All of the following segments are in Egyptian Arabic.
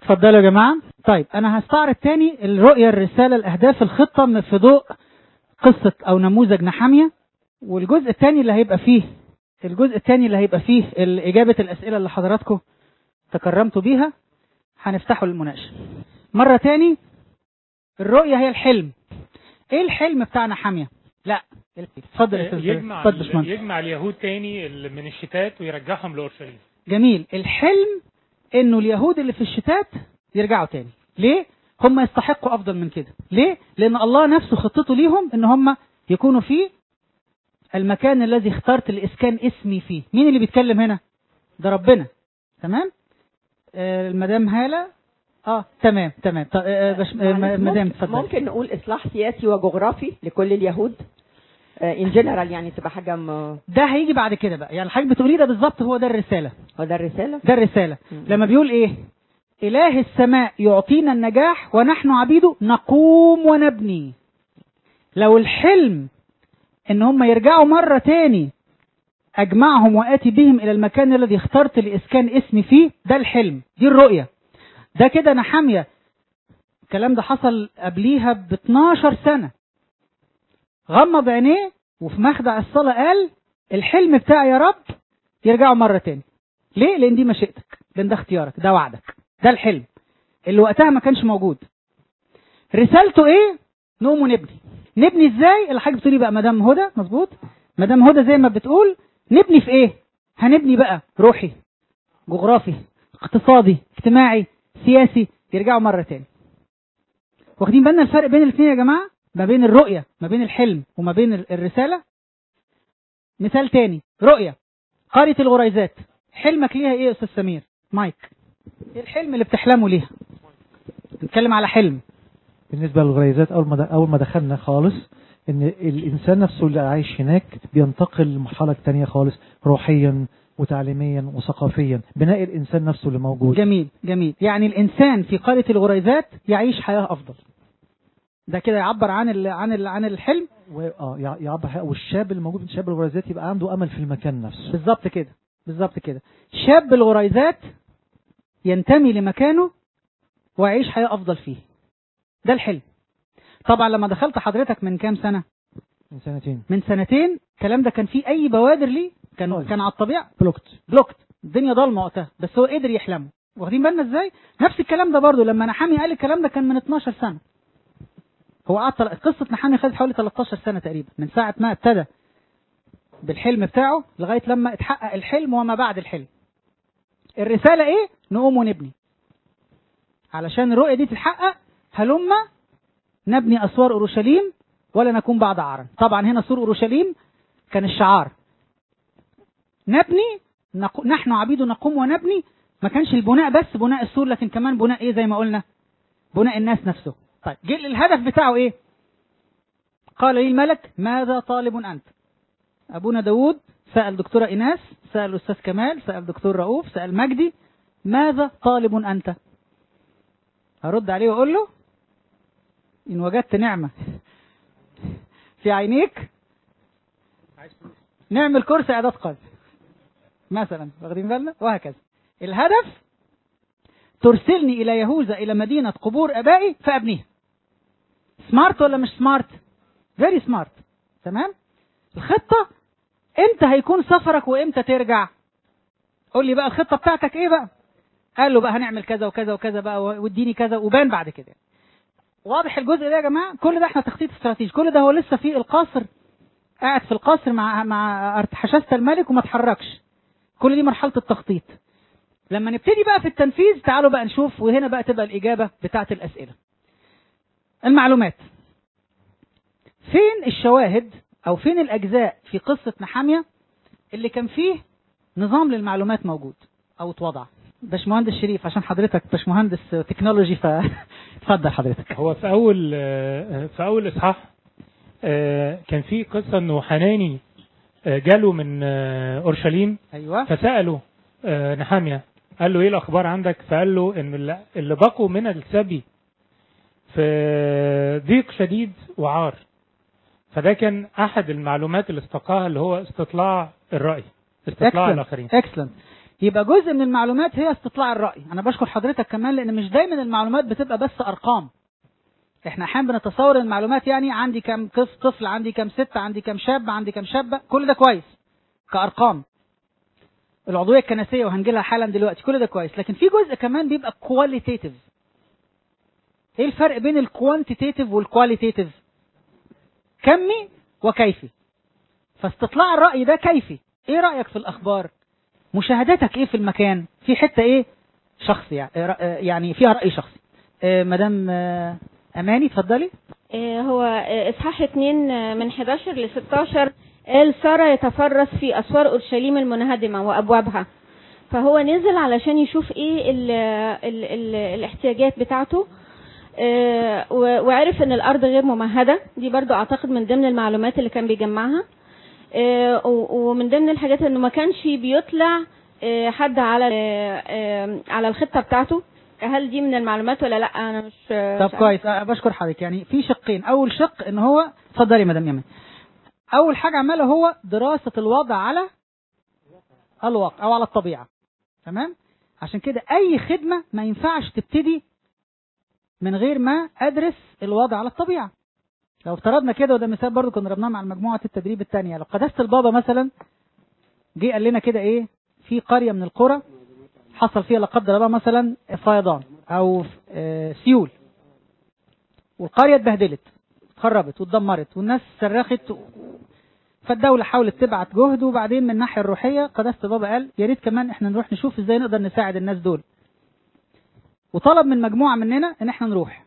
اتفضلوا يا جماعة طيب أنا هستعرض تاني الرؤية الرسالة الأهداف الخطة من- في ضوء قصة أو نموذج نحامية والجزء التاني اللي هيبقى فيه الجزء التاني اللي هيبقى فيه ال- إجابة الأسئلة اللي حضراتكم تكرمتوا بيها هنفتحه للمناقشة مرة تاني الرؤية هي الحلم ايه الحلم بتاع نحامية لا اتفضل يا استاذ يجمع اتفضل يا باشمهندس. يجمع اليهود تاني اللي من الشتات ويرجعهم لاورشليم جميل الحلم انه اليهود اللي في الشتات يرجعوا تاني ليه هم يستحقوا افضل من كده ليه لان الله نفسه خطته ليهم ان هم يكونوا في المكان الذي اخترت لاسكان اسمي فيه مين اللي بيتكلم هنا ده ربنا تمام آه المدام هالة اه تمام تمام طب آه بش... آه معلش، مدام ممكن- اتفضل ممكن نقول اصلاح سياسي وجغرافي لكل اليهود ان جنرال يعني تبقى حاجه م... ده هيجي بعد كده بقى يعني الحاج بتقوليه ده بالظبط هو ده الرسالة هو ده الرساله ده الرسالة مم. لما بيقول ايه إله السماء يعطينا النجاح ونحن عبيده نقوم ونبني لو الحلم ان هم يرجعوا مرة تاني اجمعهم واتي بهم الى المكان الذي اخترت لاسكان اسمي فيه ده الحلم دي الرؤية ده كده نحامية الكلام ده حصل قبليها ب 12 سنة غمض عينيه وفي مخدع الصلاة قال الحلم بتاعي يا رب يرجعوا مرة تاني ليه؟ لأن دي مشيئتك لأن ده اختيارك ده وعدك ده الحلم اللي وقتها ما كانش موجود رسالته ايه؟ نقوم ونبني نبني ازاي؟ الحاج بتقولي بقى مدام هدى مظبوط مدام هدى زي ما بتقول نبني في ايه؟ هنبني بقى روحي جغرافي اقتصادي اجتماعي سياسي يرجعوا مرة تاني واخدين بالنا الفرق بين الاثنين يا جماعة ما بين الرؤية ما بين الحلم وما بين ال- الرسالة مثال تاني رؤية قرية الغريزات حلمك ليها ايه يا استاذ سمير مايك ايه الحلم اللي بتحلمه ليها نتكلم على حلم بالنسبة للغريزات أول ما أول ما دخلنا خالص إن الإنسان نفسه اللي عايش هناك بينتقل لمرحلة تانية خالص روحيا وتعليميا وثقافيا بناء الإنسان نفسه اللي موجود جميل جميل يعني الانسان في قرية الغريزات يعيش حياة افضل ده كده يعبر عن ال عن ال عن الحلم و... اه يع- يعبر حق- والشاب اللي موجود من شاب الغريزات يبقى عنده أمل في المكان نفسه بالظبط كده بالظبط كده شاب الغريزات ينتمي لمكانه ويعيش حياة افضل فيه ده الحلم طبعا لما دخلت حضرتك من كام سنة من سنتين من سنتين الكلام ده كان فيه اي بوادر ليه كان خالص. كان على الطبيعه بلوكت بلوكت الدنيا ضلمه وقتها بس هو قدر يحلمه واخدين بالنا ازاي نفس الكلام ده برضو لما نحامي قال الكلام ده كان من 12 سنه هو قعد تل- قصه نحامي خدت حوالي 13 سنه تقريبا من ساعه ما ابتدى بالحلم بتاعه لغايه لما اتحقق الحلم وما بعد الحلم الرساله ايه نقوم ونبني علشان الرؤيه دي تتحقق هلما نبني اسوار اورشليم ولا نكون بعد عرا طبعا هنا سور اورشليم كان الشعار نبني نق... نحن عبيد نقوم ونبني ما كانش البناء بس بناء السور لكن كمان بناء ايه زي ما قلنا بناء الناس نفسه طيب جه الهدف بتاعه ايه قال لي الملك ماذا طالب انت ابونا داود سال دكتوره ايناس سال الاستاذ كمال سال دكتور رؤوف سال مجدي ماذا طالب انت هرد عليه واقول له ان وجدت نعمه في عينيك نعمل كرسي اعداد قلب مثلا واخدين بالنا وهكذا الهدف ترسلني الى يهوذا الى مدينه قبور ابائي فابنيها سمارت ولا مش سمارت فيري سمارت تمام الخطه امتى هيكون سفرك وامتى ترجع قول لي بقى الخطه بتاعتك ايه بقى قال له بقى هنعمل كذا وكذا وكذا بقى واديني كذا وبان بعد كده واضح الجزء ده يا جماعه كل ده احنا تخطيط استراتيجي كل ده هو لسه في القصر قاعد في القصر مع مع حشاسه الملك وما اتحركش كل دي مرحله التخطيط لما نبتدي بقى في التنفيذ تعالوا بقى نشوف وهنا بقى تبقى الاجابه بتاعه الاسئله المعلومات فين الشواهد او فين الاجزاء في قصه نحاميه اللي كان فيه نظام للمعلومات موجود او اتوضع باشمهندس شريف عشان حضرتك باشمهندس تكنولوجي فاتفضل حضرتك هو في اول آه، في اول اصحاح آه، كان في قصه انه حناني آه، جاله من آه، اورشليم ايوه فساله آه، نحاميه قال له ايه الاخبار عندك فقال له ان اللي- اللي بقوا من السبي في ضيق شديد وعار فده كان احد المعلومات اللي استقاها اللي هو استطلاع الراي استطلاع الاخرين اكسلنت يبقى جزء من المعلومات هي استطلاع الرأي انا بشكر حضرتك كمان لان مش دايما المعلومات بتبقى بس ارقام احنا احيانا بنتصور المعلومات يعني عندي كم طف- طفل عندي كم ست عندي كم شاب عندي كم شابة كل ده كويس كأرقام العضوية الكنسية وهنجيلها حالا دلوقتي كل ده كويس لكن في جزء كمان بيبقى كواليتيتيف ايه الفرق بين الكوانتيتيف والكواليتيتيف كمي وكيفي فاستطلاع الرأي ده كيفي ايه رأيك في الأخبار مشاهدتك ايه في المكان في حتة ايه شخصي يعني, آه، يعني فيها رأي شخصي آه، مدام آه، أماني اتفضلي آه، هو آه، اصحاح 2 آه، من 11 ل 16 قال سارة يتفرس في اسوار اورشليم المنهدمه وابوابها فهو نزل علشان يشوف ايه ال ال ال الاحتياجات بتاعته آه، و- وعرف ان الارض غير ممهده دي برضو اعتقد من ضمن المعلومات اللي كان بيجمعها آه، و- ومن ضمن الحاجات انه ما كانش بيطلع آه، حد على آه، آه، على الخطه بتاعته هل دي من المعلومات ولا لا انا مش آه، طب مش عارفة. كويس أه، بشكر حضرتك يعني في شقين اول شق ان هو اتفضلي يا مدام يمن اول حاجه عملها هو دراسه الوضع على الواقع او على الطبيعه تمام عشان كده اي خدمه ما ينفعش تبتدي من غير ما ادرس الوضع على الطبيعه لو افترضنا كده وده مثال برضو كنا ضربناه مع مجموعه التدريب الثانيه لو قداسه البابا مثلا جه قال لنا كده ايه في قريه من القرى حصل فيها لا قدر الله مثلا فيضان او آه، سيول والقريه اتبهدلت اتخربت واتدمرت والناس صرخت و- فالدولة حاولت تبعت جهد وبعدين من الناحية الروحية قداسة البابا قال يا ريت كمان احنا نروح نشوف ازاي نقدر نساعد الناس دول وطلب من مجموعة مننا ان احنا نروح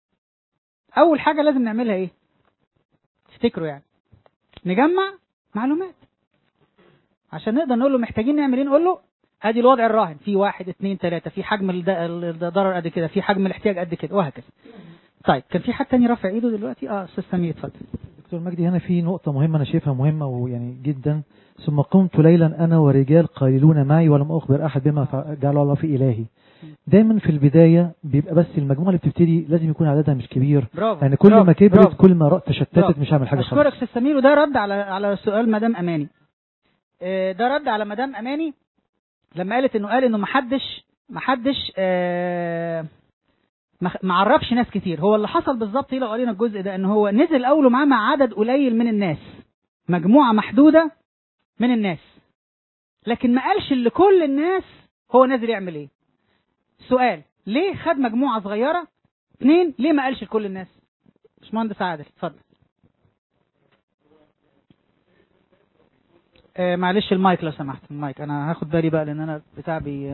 اول حاجة لازم نعملها ايه تفتكروا يعني نجمع معلومات عشان نقدر نقول له محتاجين نعمل ايه نقول له ادي الوضع الراهن في واحد اتنين تلاتة في حجم الد- الضرر قد كده في حجم الاحتياج قد كده وهكذا طيب كان في حد تاني رافع ايده دلوقتي اه استاذ سمير اتفضل دكتور مجدي هنا في نقطة مهمة أنا شايفها مهمة ويعني جدا ثم قمت ليلا أنا ورجال قليلون معي ولم أخبر أحد بما فع- جعل الله في إلهي دايما في البداية بيبقى بس المجموعة اللي بتبتدي لازم يكون عددها مش كبير برافو يعني كل برافو، ما كبرت برافو. كل ما رأ- تشتتت برافو. مش هعمل حاجة اشكرك خالص استاذ سمير وده رد على على سؤال مدام اماني آه، ده رد على مدام اماني لما قالت انه قال انه محدش محدش آه، ما ما عرفش ناس كتير هو اللي حصل بالظبط إيه لو قرينا الجزء ده ان هو نزل اول معاه مع عدد قليل من الناس مجموعه محدوده من الناس لكن ما قالش لكل الناس هو نازل يعمل ايه سؤال ليه خد مجموعه صغيره اثنين ليه ما قالش لكل الناس باشمهندس عادل اتفضل آه معلش المايك لو سمحت المايك انا هاخد بالي بقى لان انا بتاع بي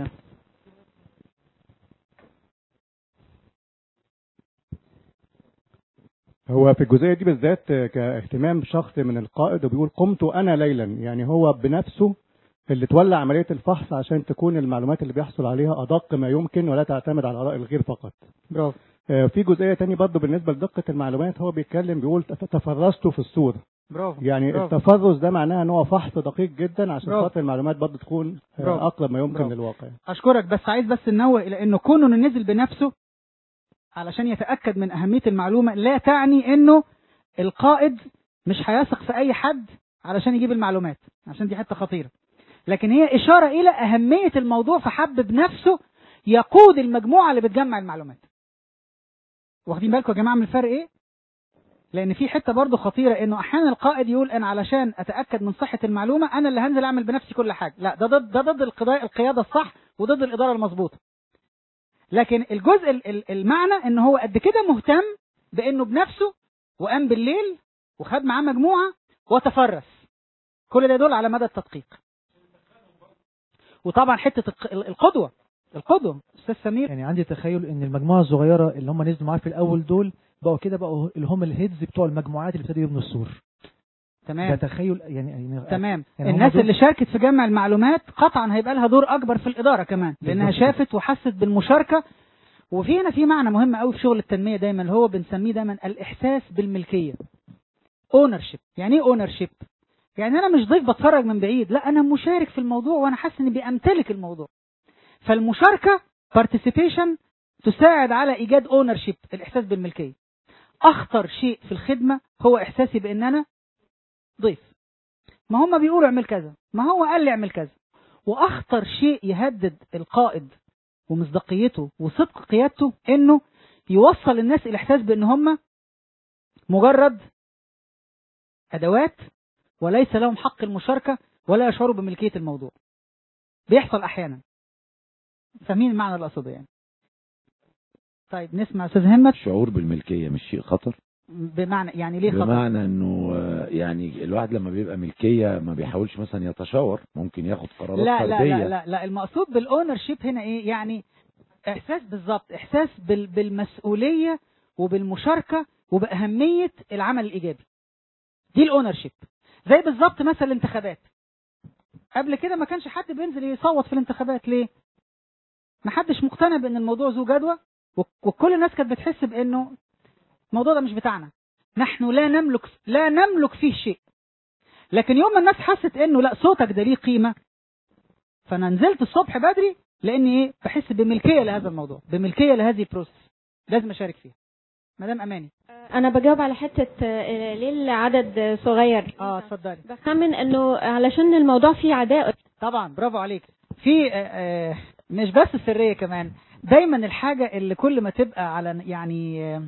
هو في الجزئيه دي بالذات آه، كاهتمام شخص من القائد وبيقول قمت انا ليلا يعني هو بنفسه اللي تولى عمليه الفحص عشان تكون المعلومات اللي بيحصل عليها ادق ما يمكن ولا تعتمد على اراء الغير فقط. برافو آه، في جزئيه تاني برضه بالنسبه لدقه المعلومات هو بيتكلم بيقول تف- تفرست في الصور برافو يعني برافو. التفرس ده معناه ان هو فحص دقيق جدا عشان برافو. خاطر المعلومات برضه تكون آه، برافو. اقرب ما يمكن برافو. للواقع. اشكرك بس عايز بس ننوه الى انه كونه انه نزل بنفسه علشان يتاكد من اهميه المعلومه لا تعني انه القائد مش هيثق في اي حد علشان يجيب المعلومات عشان دي حته خطيره لكن هي اشاره الى اهميه الموضوع فحب بنفسه يقود المجموعه اللي بتجمع المعلومات واخدين بالكم يا جماعه من الفرق ايه لان في حته برضه خطيره انه احيانا القائد يقول انا علشان اتاكد من صحه المعلومه انا اللي هنزل اعمل بنفسي كل حاجه لا ده ضد ده ضد القضاء- القياده الصح وضد الاداره المظبوطه لكن الجزء ال- ال- المعنى ان هو قد كده مهتم بانه بنفسه وقام بالليل وخد معاه مجموعه وتفرس كل ده يدل على مدى التدقيق وطبعا حته الق- القدوه القدوه استاذ سمير يعني عندي تخيل ان المجموعة الصغيرة اللي هم نزلوا معاه في الأول دول بقوا كده بقوا اللي هم الهيدز بتوع المجموعات اللي ابتدوا يبنوا السور ده تمام تخيل يعني, يعني تمام يعني هم الناس دول- اللي شاركت في جمع المعلومات قطعا هيبقى لها دور اكبر في الاداره كمان لانها بالظبط كده. شافت وحست بالمشاركه وفي هنا في معنى مهم قوي في شغل التنميه دايما اللي هو بنسميه دايما الاحساس بالملكيه اونرشيب يعني ايه اونرشيب يعني انا مش ضيف بتفرج من بعيد لا انا مشارك في الموضوع وانا حاسس اني بامتلك الموضوع فالمشاركه participation تساعد على ايجاد اونرشيب الاحساس بالملكيه اخطر شيء في الخدمه هو احساسي بان انا ضيف ما هم بيقولوا اعمل كذا ما هو قال لي اعمل كذا واخطر شيء يهدد القائد ومصداقيته وصدق قيادته انه يوصل الناس الى احساس بان هم مجرد ادوات وليس لهم حق المشاركه ولا يشعروا بملكيه الموضوع بيحصل احيانا فاهمين المعنى اللي اقصده يعني طيب نسمع استاذ همت الشعور بالملكية مش شيء خطر بمعنى يعني ليه خطر بمعنى انه آه، يعني الواحد لما بيبقى ملكية ما بيحاولش مثلا يتشاور ممكن ياخد قرارات لا لا فردية لا لا لا المقصود بالاونر شيب هنا ايه يعني احساس بالظبط احساس بال بالمسؤوليه وبالمشاركه وباهميه العمل الايجابي دي الاونر شيب زي بالظبط مثلا الانتخابات قبل كده ما كانش حد بينزل يصوت في الانتخابات ليه ما حدش مقتنع بان الموضوع ذو جدوى وك- وكل الناس كانت بتحس بانه الموضوع ده مش بتاعنا نحن لا نملك لا نملك فيه شيء لكن يوم ما الناس حست انه لا صوتك ده ليه قيمه فانا نزلت الصبح بدري لاني ايه بحس بملكيه لهذا الموضوع بملكيه لهذه البروسيس لازم اشارك فيها مدام اماني انا بجاوب على حته آه، ليه العدد صغير اه اتفضلي بخمن انه علشان الموضوع فيه عداء طبعا برافو عليك في آه، آه، مش بس السريه كمان دايما الحاجه اللي كل ما تبقى على يعني آه،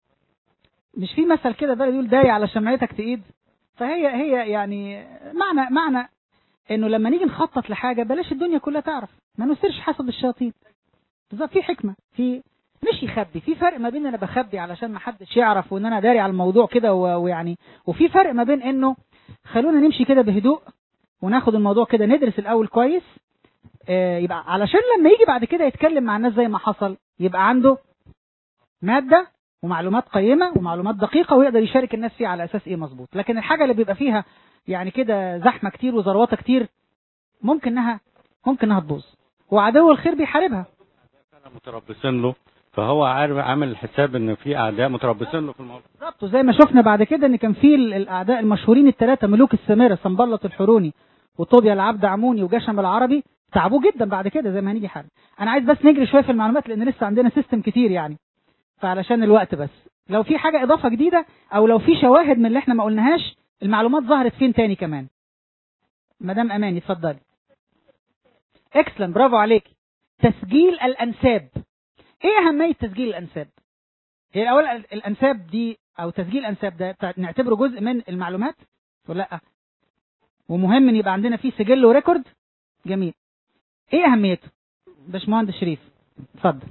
مش في مثل كده بقى يقول داي على شمعتك تقيد فهي هي يعني معنى معنى انه لما نيجي نخطط لحاجه بلاش الدنيا كلها تعرف ما نصيرش حسب الشياطين بالظبط في حكمه في مش يخبي في فرق ما بين انا بخبي علشان ما حدش يعرف وان انا داري على الموضوع كده و- ويعني وفي فرق ما بين انه خلونا نمشي كده بهدوء وناخد الموضوع كده ندرس الاول كويس آه، يبقى علشان لما يجي بعد كده يتكلم مع الناس زي ما حصل يبقى عنده ماده ومعلومات قيمه ومعلومات دقيقه ويقدر يشارك الناس فيها على اساس ايه مظبوط لكن الحاجه اللي بيبقى فيها يعني كده زحمه كتير وزروطه كتير ممكن انها ممكن انها تبوظ وعدو الخير بيحاربها متربصين له فهو عارف عامل الحساب ان في اعداء متربصين له في الموضوع بالظبط وزي ما شفنا بعد كده ان كان في ال- الاعداء المشهورين الثلاثه ملوك السامره سنبلط الحروني وطوبيا العبد عموني وجشم العربي تعبوه جدا بعد كده زي ما هنيجي حالا انا عايز بس نجري شويه في المعلومات لان لسه عندنا سيستم كتير يعني فعلشان الوقت بس لو في حاجه اضافه جديده او لو في شواهد من اللي احنا ما قلناهاش المعلومات ظهرت فين تاني كمان مدام اماني اتفضلي اكسلنت برافو عليك تسجيل الانساب ايه اهميه تسجيل الانساب هي الاول ال- الانساب دي او تسجيل الانساب ده بتاع- نعتبره جزء من المعلومات ولا لا ومهم ان يبقى عندنا فيه سجل وريكورد جميل ايه اهميته باشمهندس شريف اتفضل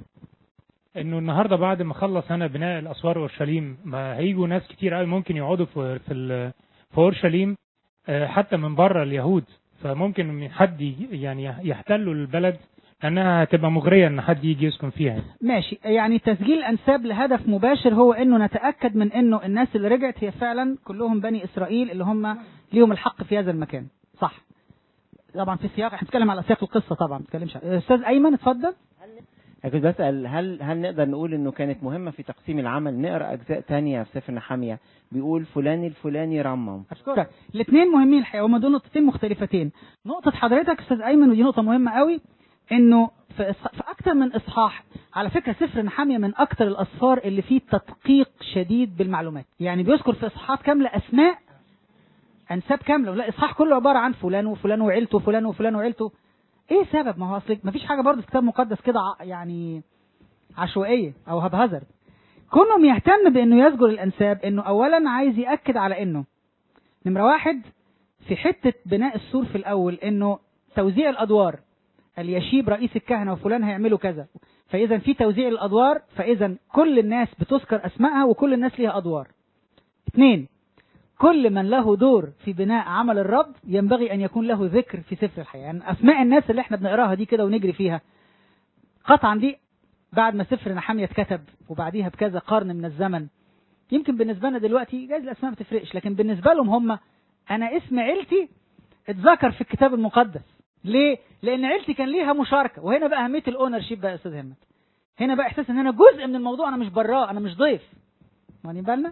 انه النهارده بعد ما خلص انا بناء الاسوار اورشليم ما هيجوا ناس كتير قوي ممكن يقعدوا في في ال- في اورشليم آه، حتى من بره اليهود فممكن إن حد ي- يعني يحتلوا البلد لانها هتبقى مغريه ان حد يجي يسكن فيها ماشي يعني تسجيل الانساب لهدف مباشر هو انه نتاكد من انه الناس اللي رجعت هي فعلا كلهم بني اسرائيل اللي هم ليهم الحق في هذا المكان صح طبعا في سياق احنا بنتكلم على سياق القصه طبعا ما بنتكلمش استاذ ايمن اتفضل أنا كنت بسأل هل هل نقدر نقول إنه كانت مهمة في تقسيم العمل نقرأ أجزاء تانية في سفر نحامية بيقول فلان الفلاني رمم اشكرك الاثنين مهمين الحقيقه هما دول نقطتين مختلفتين نقطه حضرتك استاذ ايمن ودي نقطه مهمه قوي انه في, إصح... في اكتر من اصحاح على فكره سفر نحاميه من اكتر الاسفار اللي فيه تدقيق شديد بالمعلومات يعني بيذكر في اصحاحات كامله اسماء انساب كامله ولا اصحاح كله عباره عن فلان وفلان وعيلته وفلان وفلان وعيلته ايه سبب ما هو اصل ما فيش حاجه برضه في كتاب مقدس كده ع- يعني عشوائيه او هبهزر كونهم يهتم بانه يذكر الانساب انه اولا عايز ياكد على انه نمرة واحد في حتة بناء السور في الأول إنه توزيع الأدوار اليشيب رئيس الكهنة وفلان هيعملوا كذا فإذا في توزيع الأدوار فإذا كل الناس بتذكر أسمائها وكل الناس ليها أدوار اثنين كل من له دور في بناء عمل الرب ينبغي أن يكون له ذكر في سفر الحياة يعني أسماء الناس اللي احنا بنقراها دي كده ونجري فيها قطعا دي بعد ما سفر نحامية اتكتب وبعديها بكذا قرن من الزمن يمكن بالنسبة لنا دلوقتي جايز الأسماء ما بتفرقش لكن بالنسبة لهم هم أنا اسم عيلتي اتذكر في الكتاب المقدس ليه؟ لأن عيلتي كان ليها مشاركة وهنا بقى أهمية الأونر شيب بقى يا أستاذ همت هنا بقى إحساس إن أنا جزء من الموضوع أنا مش براه أنا مش ضيف واخدين بالنا؟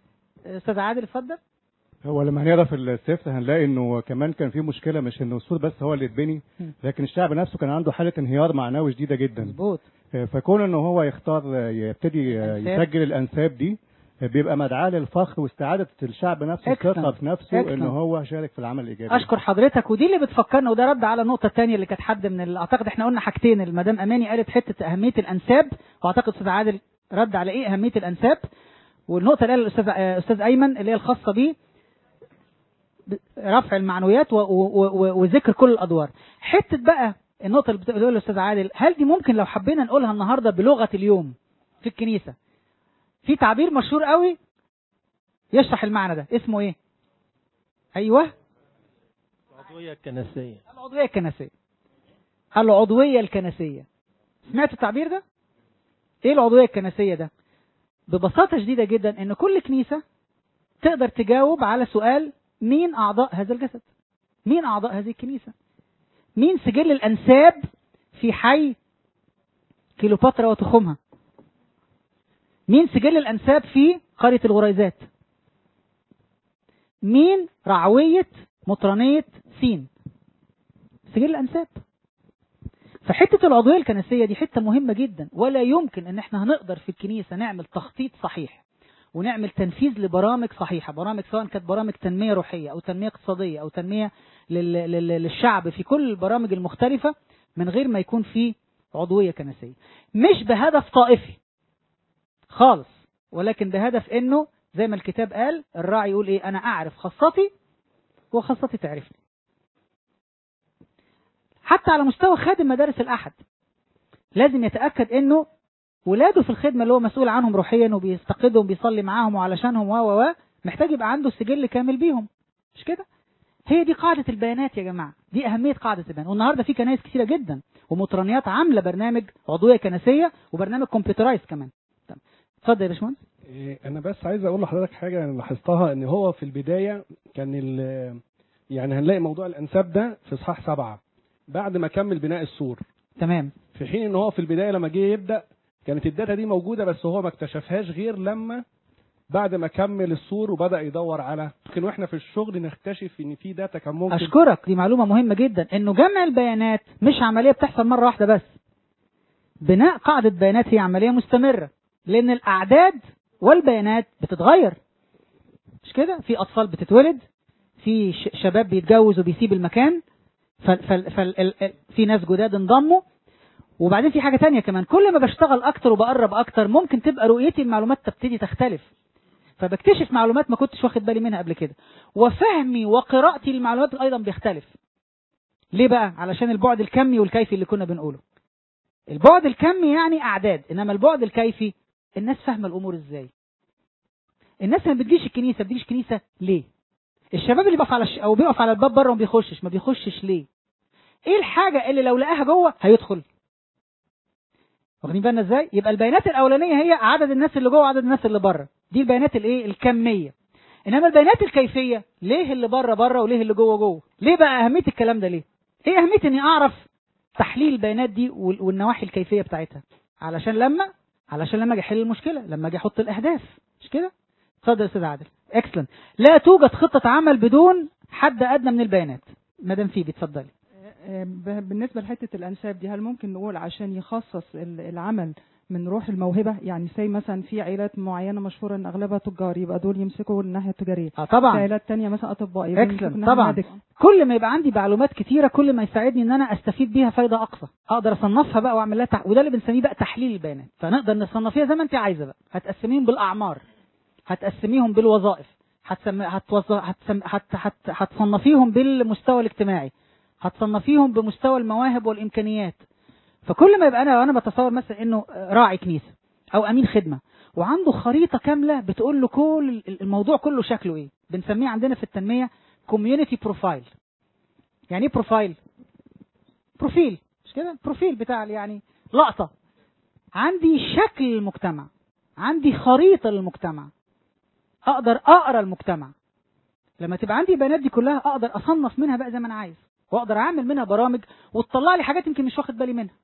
أستاذ عادل اتفضل هو لما هنقرا في السفر هنلاقي انه كمان كان في مشكله مش انه السور بس هو اللي اتبني مم. لكن الشعب نفسه كان عنده حاله انهيار معنوي شديده جدا مظبوط فكون انه هو يختار يبتدي الأنساب. يسجل الانساب دي بيبقى مدعاة للفخر واستعادة الشعب نفسه الثقة Excellent. في نفسه ان Excellent. هو شارك في العمل الايجابي اشكر حضرتك ودي اللي بتفكرنا وده رد على النقطه الثانيه اللي كانت حد من ال- اعتقد احنا قلنا حاجتين المدام اماني قالت حته اهميه الانساب واعتقد استاذ عادل رد على ايه اهميه الانساب والنقطه اللي قالها الاستاذ آه، استاذ ايمن اللي هي الخاصه بيه ب- رفع المعنويات و- و- و- وذكر كل الادوار حته بقى النقطه اللي بتقولها الاستاذ عادل هل دي ممكن لو حبينا نقولها النهارده بلغه اليوم في الكنيسه في تعبير مشهور قوي يشرح المعنى ده اسمه ايه ايوه العضوية الكنسية العضوية الكنسية العضوية الكنسية سمعت التعبير ده؟ ايه العضوية الكنسية ده؟ ببساطة شديدة جدا ان كل كنيسة تقدر تجاوب على سؤال مين اعضاء هذا الجسد؟ مين اعضاء هذه الكنيسة؟ مين سجل الانساب في حي كيلوباترا وتخومها؟ مين سجل الانساب في قرية الغريزات؟ مين رعوية مطرانية سين؟ سجل الانساب فحته العضويه الكنسيه دي حته مهمه جدا ولا يمكن ان احنا هنقدر في الكنيسه نعمل تخطيط صحيح ونعمل تنفيذ لبرامج صحيحه برامج سواء كانت برامج تنميه روحيه او تنميه اقتصاديه او تنميه لل... لل... للشعب في كل البرامج المختلفه من غير ما يكون في عضويه كنسيه مش بهدف طائفي خالص ولكن بهدف انه زي ما الكتاب قال الراعي يقول ايه انا اعرف خاصتي وخاصتي تعرفني حتى على مستوى خادم مدارس الأحد لازم يتأكد إنه ولاده في الخدمة اللي هو مسؤول عنهم روحيا وبيستقدهم بيصلي معاهم وعلشانهم و و و محتاج يبقى عنده سجل كامل بيهم مش كده؟ هي دي قاعدة البيانات يا جماعة دي أهمية قاعدة البيانات والنهاردة في كنايس كثيرة جدا ومطرانيات عاملة برنامج عضوية كنسية وبرنامج كمبيوترايز كمان طب، اتفضل يا باشمهندس إيه، انا بس عايز اقول لحضرتك حاجه انا لاحظتها ان هو في البدايه كان ال- يعني هنلاقي موضوع الانساب ده في اصحاح سبعه بعد ما كمل بناء السور تمام في حين ان هو في البدايه لما جه يبدا كانت الداتا دي موجوده بس هو ما اكتشفهاش غير لما بعد ما كمل السور وبدا يدور على ممكن واحنا في الشغل نكتشف ان في داتا كان ممكن أشكرك دي معلومة مهمة جدا إنه جمع البيانات مش عملية بتحصل مرة واحدة بس بناء قاعدة بيانات هي عملية مستمرة لأن الأعداد والبيانات بتتغير مش كده في أطفال بتتولد في ش- شباب بيتجوز وبيسيب المكان فال فال فال ال- ال- في ناس جداد انضموا وبعدين في حاجة تانية كمان كل ما بشتغل أكتر وبقرب أكتر ممكن تبقى رؤيتي المعلومات تبتدي تختلف فبكتشف معلومات ما كنتش واخد بالي منها قبل كده وفهمي وقراءتي للمعلومات ايضا بيختلف ليه بقى علشان البعد الكمي والكيفي اللي كنا بنقوله البعد الكمي يعني اعداد انما البعد الكيفي الناس فاهمه الامور ازاي الناس ما بتجيش الكنيسه ما بتجيش كنيسه ليه الشباب اللي بيقف على الش... او بيقف على الباب بره وما بيخشش ما بيخشش ليه ايه الحاجه اللي لو لقاها جوه هيدخل واخدين بالنا ازاي يبقى البيانات الاولانيه هي عدد الناس اللي جوه وعدد الناس اللي بره دي البيانات الايه الكميه انما البيانات الكيفيه ليه اللي بره بره وليه اللي جوه جوه ليه بقى اهميه الكلام ده ليه ايه اهميه اني اعرف تحليل البيانات دي وال- والنواحي الكيفيه بتاعتها علشان لما علشان لما اجي احل المشكله لما اجي احط الاهداف مش كده اتفضل يا استاذ عادل اكسلنت لا توجد خطه عمل بدون حد ادنى من البيانات مدام فيبي اتفضلي آه، ب- بالنسبة لحتة الأنساب دي هل ممكن نقول عشان يخصص ال- العمل من روح الموهبة يعني زي مثلا في عائلات معينة مشهورة إن أغلبها تجار يبقى دول يمسكوا الناحية التجارية اه طبعا في عائلات تانية مثلا أطباء يبقى يمسكوا اكسلنت الناحية طبعا الميديكال. كل ما يبقى عندي معلومات كتيره كل ما يساعدني ان انا استفيد بيها فايده اقصى اقدر اصنفها بقى واعمل لها تح... وده اللي بنسميه بقى تحليل البيانات فنقدر نصنفيها زي ما انت عايزه بقى هتقسميهم بالاعمار هتقسميهم بالوظائف هتسم... هتوظ... هتسم... هت... هت... هتصنفيهم بالمستوى الاجتماعي هتصنفيهم بمستوى المواهب والامكانيات فكل ما يبقى انا وانا بتصور مثلا انه راعي كنيسه او امين خدمه وعنده خريطه كامله بتقول له كل الموضوع كله شكله ايه بنسميه عندنا في التنميه كوميونتي بروفايل يعني ايه بروفايل بروفيل مش كده بروفيل بتاع يعني لقطه عندي شكل المجتمع عندي خريطه للمجتمع اقدر اقرا المجتمع لما تبقى عندي البيانات دي كلها اقدر اصنف منها بقى زي ما انا عايز واقدر اعمل منها برامج وتطلع لي حاجات يمكن مش واخد بالي منها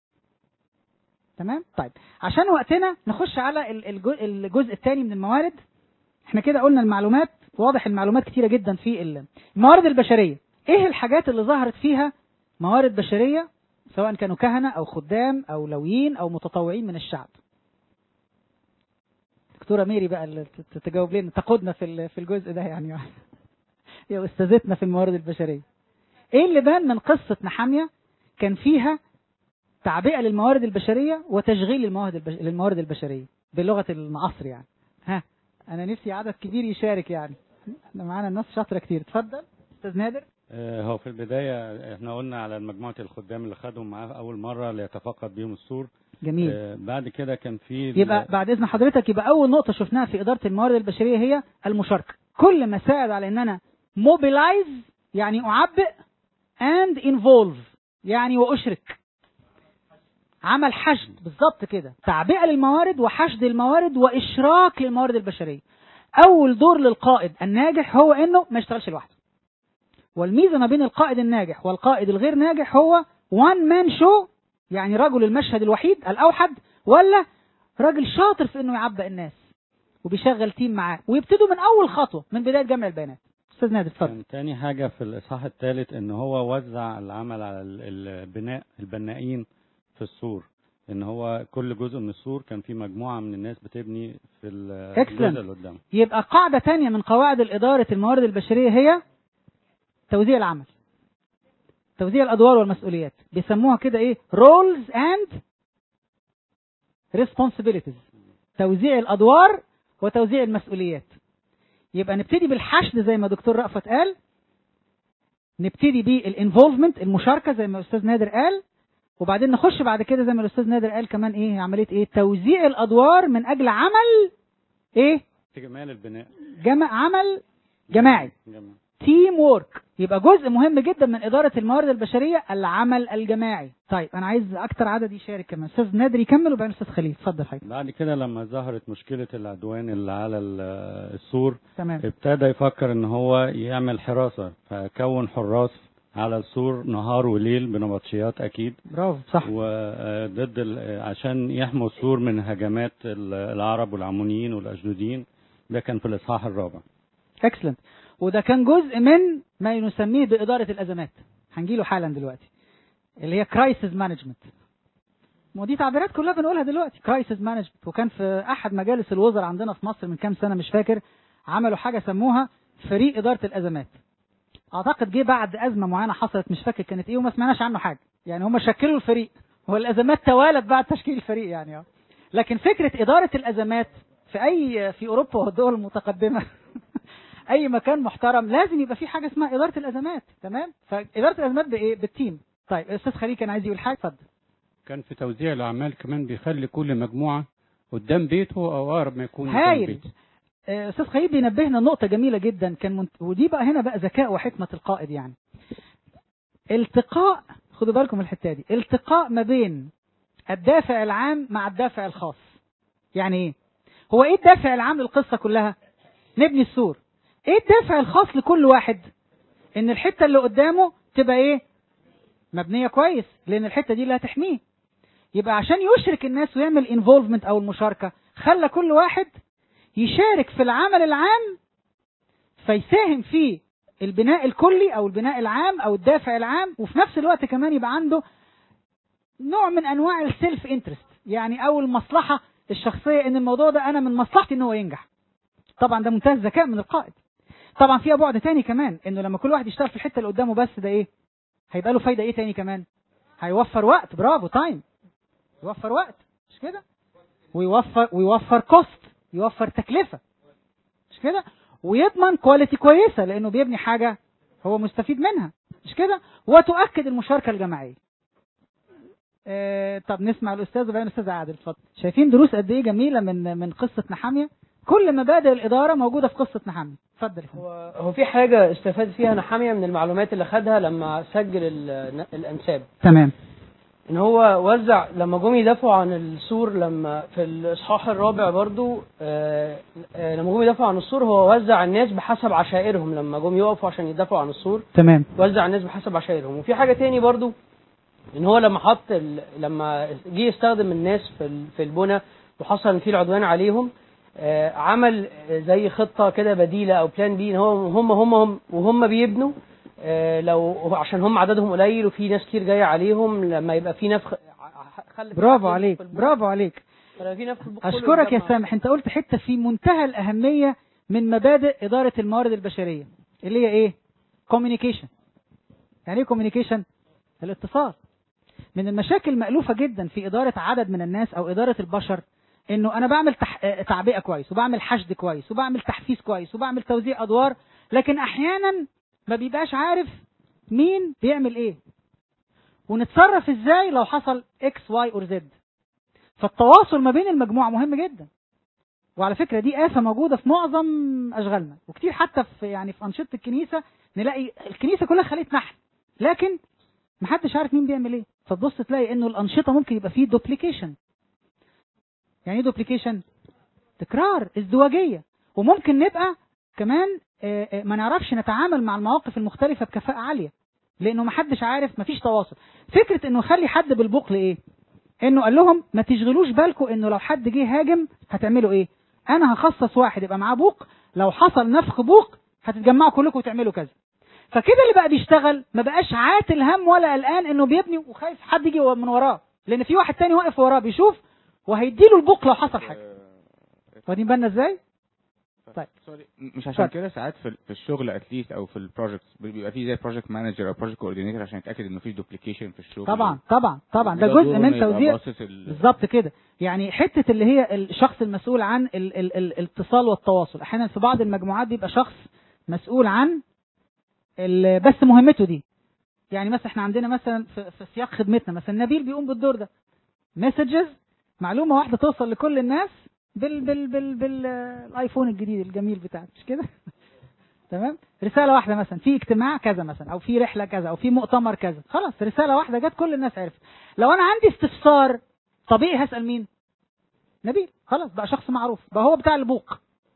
تمام طيب عشان وقتنا نخش على ال- الجو- الجزء الثاني من الموارد احنا كده قلنا المعلومات واضح المعلومات كتيرة جدا في ال- الموارد البشرية ايه الحاجات اللي ظهرت فيها موارد بشرية سواء كانوا كهنة او خدام او لويين او متطوعين من الشعب دكتوره ميري بقى اللي ت- تجاوب لنا تقودنا في ال- في الجزء ده يعني يا استاذتنا في الموارد البشريه ايه اللي بان من قصه نحاميه كان فيها تعبئه للموارد البشريه وتشغيل الموارد البش... للموارد البشريه بلغه العصر يعني ها انا نفسي عدد كبير يشارك يعني احنا معانا الناس شاطره كتير اتفضل استاذ نادر آه، هو في البداية احنا قلنا على مجموعة الخدام اللي خدهم معاه أول مرة ليتفقد بيهم السور جميل آه، بعد كده كان في ال- يبقى بعد اذن حضرتك يبقى اول نقطه شفناها في اداره الموارد البشريه هي المشاركه كل ما ساعد على ان انا موبيلايز يعني اعبئ اند انفولف يعني واشرك عمل حشد بالظبط كده تعبئه للموارد وحشد الموارد واشراك للموارد البشريه اول دور للقائد الناجح هو انه ما يشتغلش لوحده والميزه ما بين القائد الناجح والقائد الغير ناجح هو وان مان شو يعني رجل المشهد الوحيد الاوحد ولا راجل شاطر في انه يعبئ الناس وبيشغل تيم معاه ويبتدوا من اول خطوه من بدايه جمع البيانات استاذ نادر اتفضل كان تاني حاجة في الإصحاح الثالث إن هو وزع العمل على ال- البناء البنائين في السور إن هو كل جزء من السور كان في مجموعة من الناس بتبني في ال- Excellent. الجزء اللي قدامه يبقى قاعده تانية من قواعد الاداره الموارد البشريه هي توزيع العمل توزيع الادوار والمسؤوليات بيسموها كده ايه roles and responsibilities توزيع الادوار وتوزيع المسؤوليات يبقى نبتدي بالحشد زي ما دكتور رأفت قال نبتدي بالانفولفمنت المشاركه زي ما الاستاذ نادر قال وبعدين نخش بعد كده زي ما الاستاذ نادر قال كمان ايه عمليه ايه توزيع الادوار من اجل عمل ايه استكمال البناء جمع عمل جماعي جميل. تيم وورك يبقى جزء مهم جدا من إدارة الموارد البشرية العمل الجماعي طيب أنا عايز أكتر عدد يشارك كمان أستاذ نادر يكمل وبعدين أستاذ خليل اتفضل حضرتك بعد كده لما ظهرت مشكلة العدوان اللي على ال- السور تمام ابتدى يفكر ان هو يعمل حراسة فكون حراس على السور نهار وليل بنبطشيات اكيد برافو صح وضد ال- عشان يحموا السور من هجمات ال- العرب والعمونيين والاشدوديين ده كان في الاصحاح الرابع اكسلنت وده كان جزء من ما نسميه بإدارة الأزمات هنجيله حالا دلوقتي اللي هي كرايسيس مانجمنت ما دي تعبيرات كلها بنقولها دلوقتي كرايسيس مانجمنت وكان في أحد مجالس الوزراء عندنا في مصر من كام سنة مش فاكر عملوا حاجة سموها فريق إدارة الأزمات أعتقد جه بعد أزمة معينة حصلت مش فاكر كانت إيه وما سمعناش عنه حاجة يعني هم شكلوا الفريق والأزمات توالت بعد تشكيل الفريق يعني اه لكن فكرة إدارة الأزمات في أي في أوروبا والدول المتقدمة اي مكان محترم لازم يبقى في حاجه اسمها اداره الازمات تمام فاداره الازمات بايه بالتيم طيب استاذ خليل كان عايز يقول حاجه اتفضل كان في توزيع الأعمال كمان بيخلي كل مجموعة قدام بيته أو أقرب ما يكون قدام هايل بيته آه، استاذ خليل بينبهنا نقطه جميله جدا كان منت... ودي بقى هنا بقى ذكاء وحكمه القائد يعني التقاء خدوا بالكم من الحته دي التقاء ما بين الدافع العام مع الدافع الخاص يعني ايه هو ايه الدافع العام للقصه كلها نبني السور ايه الدافع الخاص لكل واحد ان الحته اللي قدامه تبقى ايه مبنيه كويس لان الحته دي اللي هتحميه يبقى عشان يشرك الناس ويعمل انفولفمنت او المشاركه خلى كل واحد يشارك في العمل العام فيساهم في البناء الكلي او البناء العام او الدافع العام وفي نفس الوقت كمان يبقى عنده نوع من انواع السيلف انترست يعني او المصلحه الشخصيه ان الموضوع ده انا من مصلحتي ان هو ينجح طبعا ده منتهى الذكاء من القائد طبعا فيها بعد تاني كمان انه لما كل واحد يشتغل في الحته اللي قدامه بس ده ايه هيبقى له فايده ايه تاني كمان هيوفر وقت برافو تايم يوفر وقت مش كده ويوفر ويوفر كوست يوفر تكلفه مش كده ويضمن كواليتي كويسه لانه بيبني حاجه هو مستفيد منها مش كده وتؤكد المشاركه الجماعيه آه طب نسمع الاستاذ وبعدين الاستاذ عادل اتفضل شايفين دروس قد ايه جميله من من قصه نحاميه كل مبادئ الاداره موجوده في قصه نحاميه اتفضل يا فندم. هو في حاجة استفاد فيها نحامية من المعلومات اللي خدها لما سجل ال- الأنساب تمام إن هو وزع لما جم يدافعوا عن السور لما في الإصحاح الرابع برضو آه، آه، لما جم يدافعوا عن السور هو وزع الناس بحسب عشائرهم لما جم يقفوا عشان يدافعوا عن السور تمام وزع الناس بحسب عشائرهم وفي حاجة تاني برضو ان هو لما حط ال... لما جه يستخدم الناس في ال... في البنى وحصل ان في العدوان عليهم آه عمل زي خطه كده بديله او بلان بي ان هو هم هم هم وهم بيبنوا آه لو عشان هم عددهم قليل وفي ناس كتير جايه عليهم لما يبقى في نفخ خلف برافو عليك برافو عليك فلو في نفس البوك كله اشكرك يا يتجمع. سامح انت قلت حته في منتهى الاهميه من مبادئ اداره الموارد البشريه اللي هي ايه كوميونيكيشن يعني ايه كوميونيكيشن الاتصال من المشاكل المألوفة جدا في إدارة عدد من الناس أو إدارة البشر إنه أنا بعمل تح... آه، تعبئة كويس وبعمل حشد كويس وبعمل تحفيز كويس وبعمل توزيع أدوار لكن أحيانا ما بيبقاش عارف مين بيعمل إيه ونتصرف إزاي لو حصل إكس واي أور زد فالتواصل ما بين المجموعة مهم جدا وعلى فكرة دي آفة موجودة في معظم أشغالنا وكتير حتى في يعني في أنشطة الكنيسة نلاقي الكنيسة كلها خلية نحل لكن محدش عارف مين بيعمل ايه فتبص تلاقي انه الانشطه ممكن يبقى فيه دوبليكيشن يعني ايه دوبليكيشن تكرار ازدواجيه وممكن نبقى كمان آه، آه، ما نعرفش نتعامل مع المواقف المختلفه بكفاءه عاليه لانه محدش عارف مفيش تواصل فكره انه يخلي حد بالبخل ايه انه قال لهم ما تشغلوش بالكم انه لو حد جه هاجم هتعملوا ايه انا هخصص واحد يبقى معاه بوق لو حصل نفخ بوق هتتجمعوا كلكم وتعملوا كذا فكده اللي بقى بيشتغل ما بقاش عاتل هم ولا قلقان انه بيبني وخايف حد يجي من وراه لان في واحد تاني واقف وراه بيشوف وهيديله البوق لو حصل حاجه واخدين بالنا ازاي طيب سوري مش عشان اتفضل. كده ساعات في في الشغل اتليست او في البروجكت بيبقى في زي بروجكت مانجر او بروجكت كوردينيتور عشان يتاكد انه في دوبليكيشن في الشغل طبعا طبعا طبعا ده وده جزء دوره من إنه يبقى توزيع باصص ال- بالظبط كده يعني حته اللي هي الشخص المسؤول عن ال ال ال الاتصال والتواصل احيانا في بعض المجموعات بيبقى شخص مسؤول عن ال- بس مهمته دي يعني مثلا احنا عندنا مثلا في, في سياق خدمتنا مثلا نبيل بيقوم بالدور ده مسجز معلومه واحده توصل لكل الناس بال بال بال بالايفون الجديد الجميل بتاعك مش كده تمام رساله واحده مثلا في اجتماع كذا مثلا او في رحله كذا او في مؤتمر كذا خلاص رساله واحده جت كل الناس عرفت لو انا عندي استفسار طبيعي هسال مين نبيل خلاص بقى شخص معروف بقى هو بتاع البوق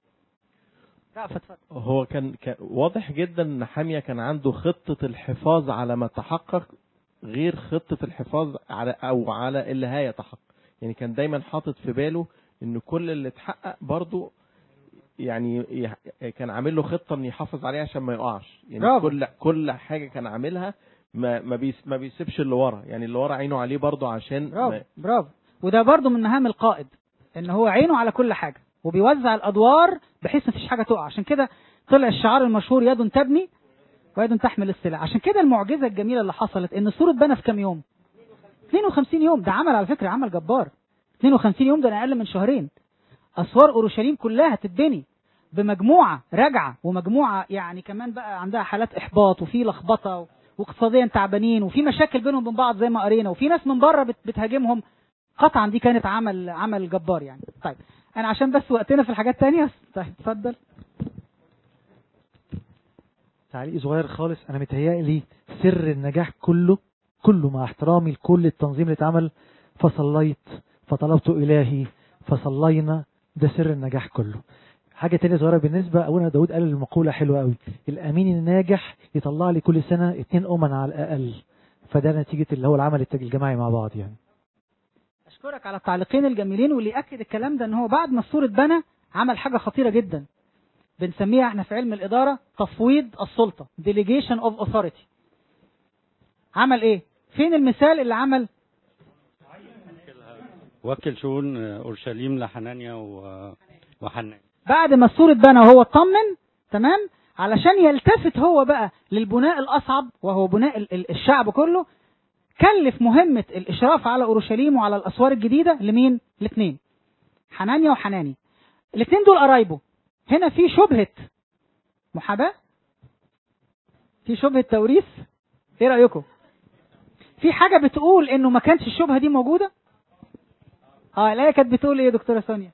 لا فتفضل هو كان, كان واضح جدا ان حامية كان عنده خطة الحفاظ على ما تحقق غير خطة الحفاظ على او على اللي هيتحقق يعني كان دايما حاطط في باله ان كل اللي اتحقق برضه يعني يح- كان عامل له خطة ان يحافظ عليها عشان ما يقعش يعني برافو. كل كل حاجة كان عاملها ما ما, بيس ما بيسيبش اللي ورا يعني اللي ورا عينه عليه برضه عشان برافو ما برافو وده برضو من مهام القائد ان هو عينه على كل حاجه وبيوزع الادوار بحيث مفيش حاجه تقع عشان كده طلع الشعار المشهور يد تبني ويد تحمل السلاح عشان كده المعجزه الجميله اللي حصلت ان السور اتبنى في كام يوم 52 يوم ده عمل على فكره عمل جبار 52 يوم ده أنا اقل من شهرين اسوار اورشليم كلها تتبني بمجموعه راجعه ومجموعه يعني كمان بقى عندها حالات احباط وفي لخبطه واقتصاديا تعبانين وفي مشاكل بينهم وبين بعض زي ما قرينا وفي ناس من بره بت- بتهاجمهم قطعا دي كانت عمل عمل جبار يعني طيب انا عشان بس وقتنا في الحاجات تانية طيب اتفضل تعليق صغير خالص انا متهيألي سر النجاح كله كله مع احترامي لكل التنظيم اللي اتعمل فصليت فطلبت الهي فصلينا ده سر النجاح كله حاجة تانية صغيرة بالنسبة أولا داود قال المقولة حلوة قوي الأمين الناجح يطلع لي كل سنة اتنين أمن على الأقل فده نتيجة اللي هو العمل التج- الجماعي مع بعض يعني اشكرك على التعليقين الجميلين واللي ياكد الكلام ده ان هو بعد ما السور اتبنى عمل حاجه خطيره جدا بنسميها احنا في علم الاداره تفويض السلطه delegation of authority عمل ايه فين المثال اللي عمل وكل شؤون اورشليم لحنانيا و- وحنان بعد ما السور اتبنى وهو اطمن تمام علشان يلتفت هو بقى للبناء الاصعب وهو بناء ال- ال- الشعب كله كلف مهمة الإشراف على أورشليم وعلى الأسوار الجديدة لمين؟ الاثنين حنانيا وحناني الاثنين دول قرايبه هنا في شبهة محاباة في شبهة توريث ايه رأيكم؟ في حاجة بتقول انه ما كانش الشبهة دي موجودة؟ اه الآية كانت بتقول ايه يا دكتورة سونيا؟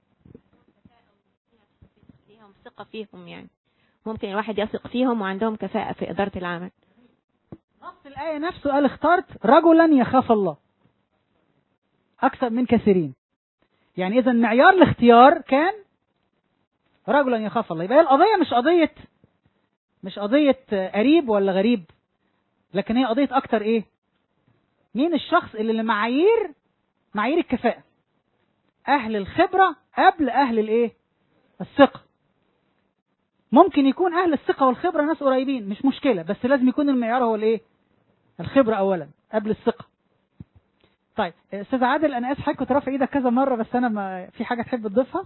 فيهم ثقة فيهم يعني ممكن الواحد يثق فيهم وعندهم كفاءة في إدارة العمل نص الآية نفسه قال اخترت رجلا يخاف الله أكثر من كثيرين يعني إذا معيار الاختيار كان رجلا يخاف الله يبقى هي القضية مش قضية مش قضية قريب ولا غريب لكن هي قضية أكتر إيه مين الشخص اللي المعايير معايير الكفاءة أهل الخبرة قبل أهل الإيه الثقة ممكن يكون أهل الثقة والخبرة ناس قريبين مش مشكلة بس لازم يكون المعيار هو الإيه الخبرة أولا قبل الثقة طيب استاذ عادل انا اسف حضرتك كنت رافع ايدك كذا مره بس انا ما في حاجه تحب تضيفها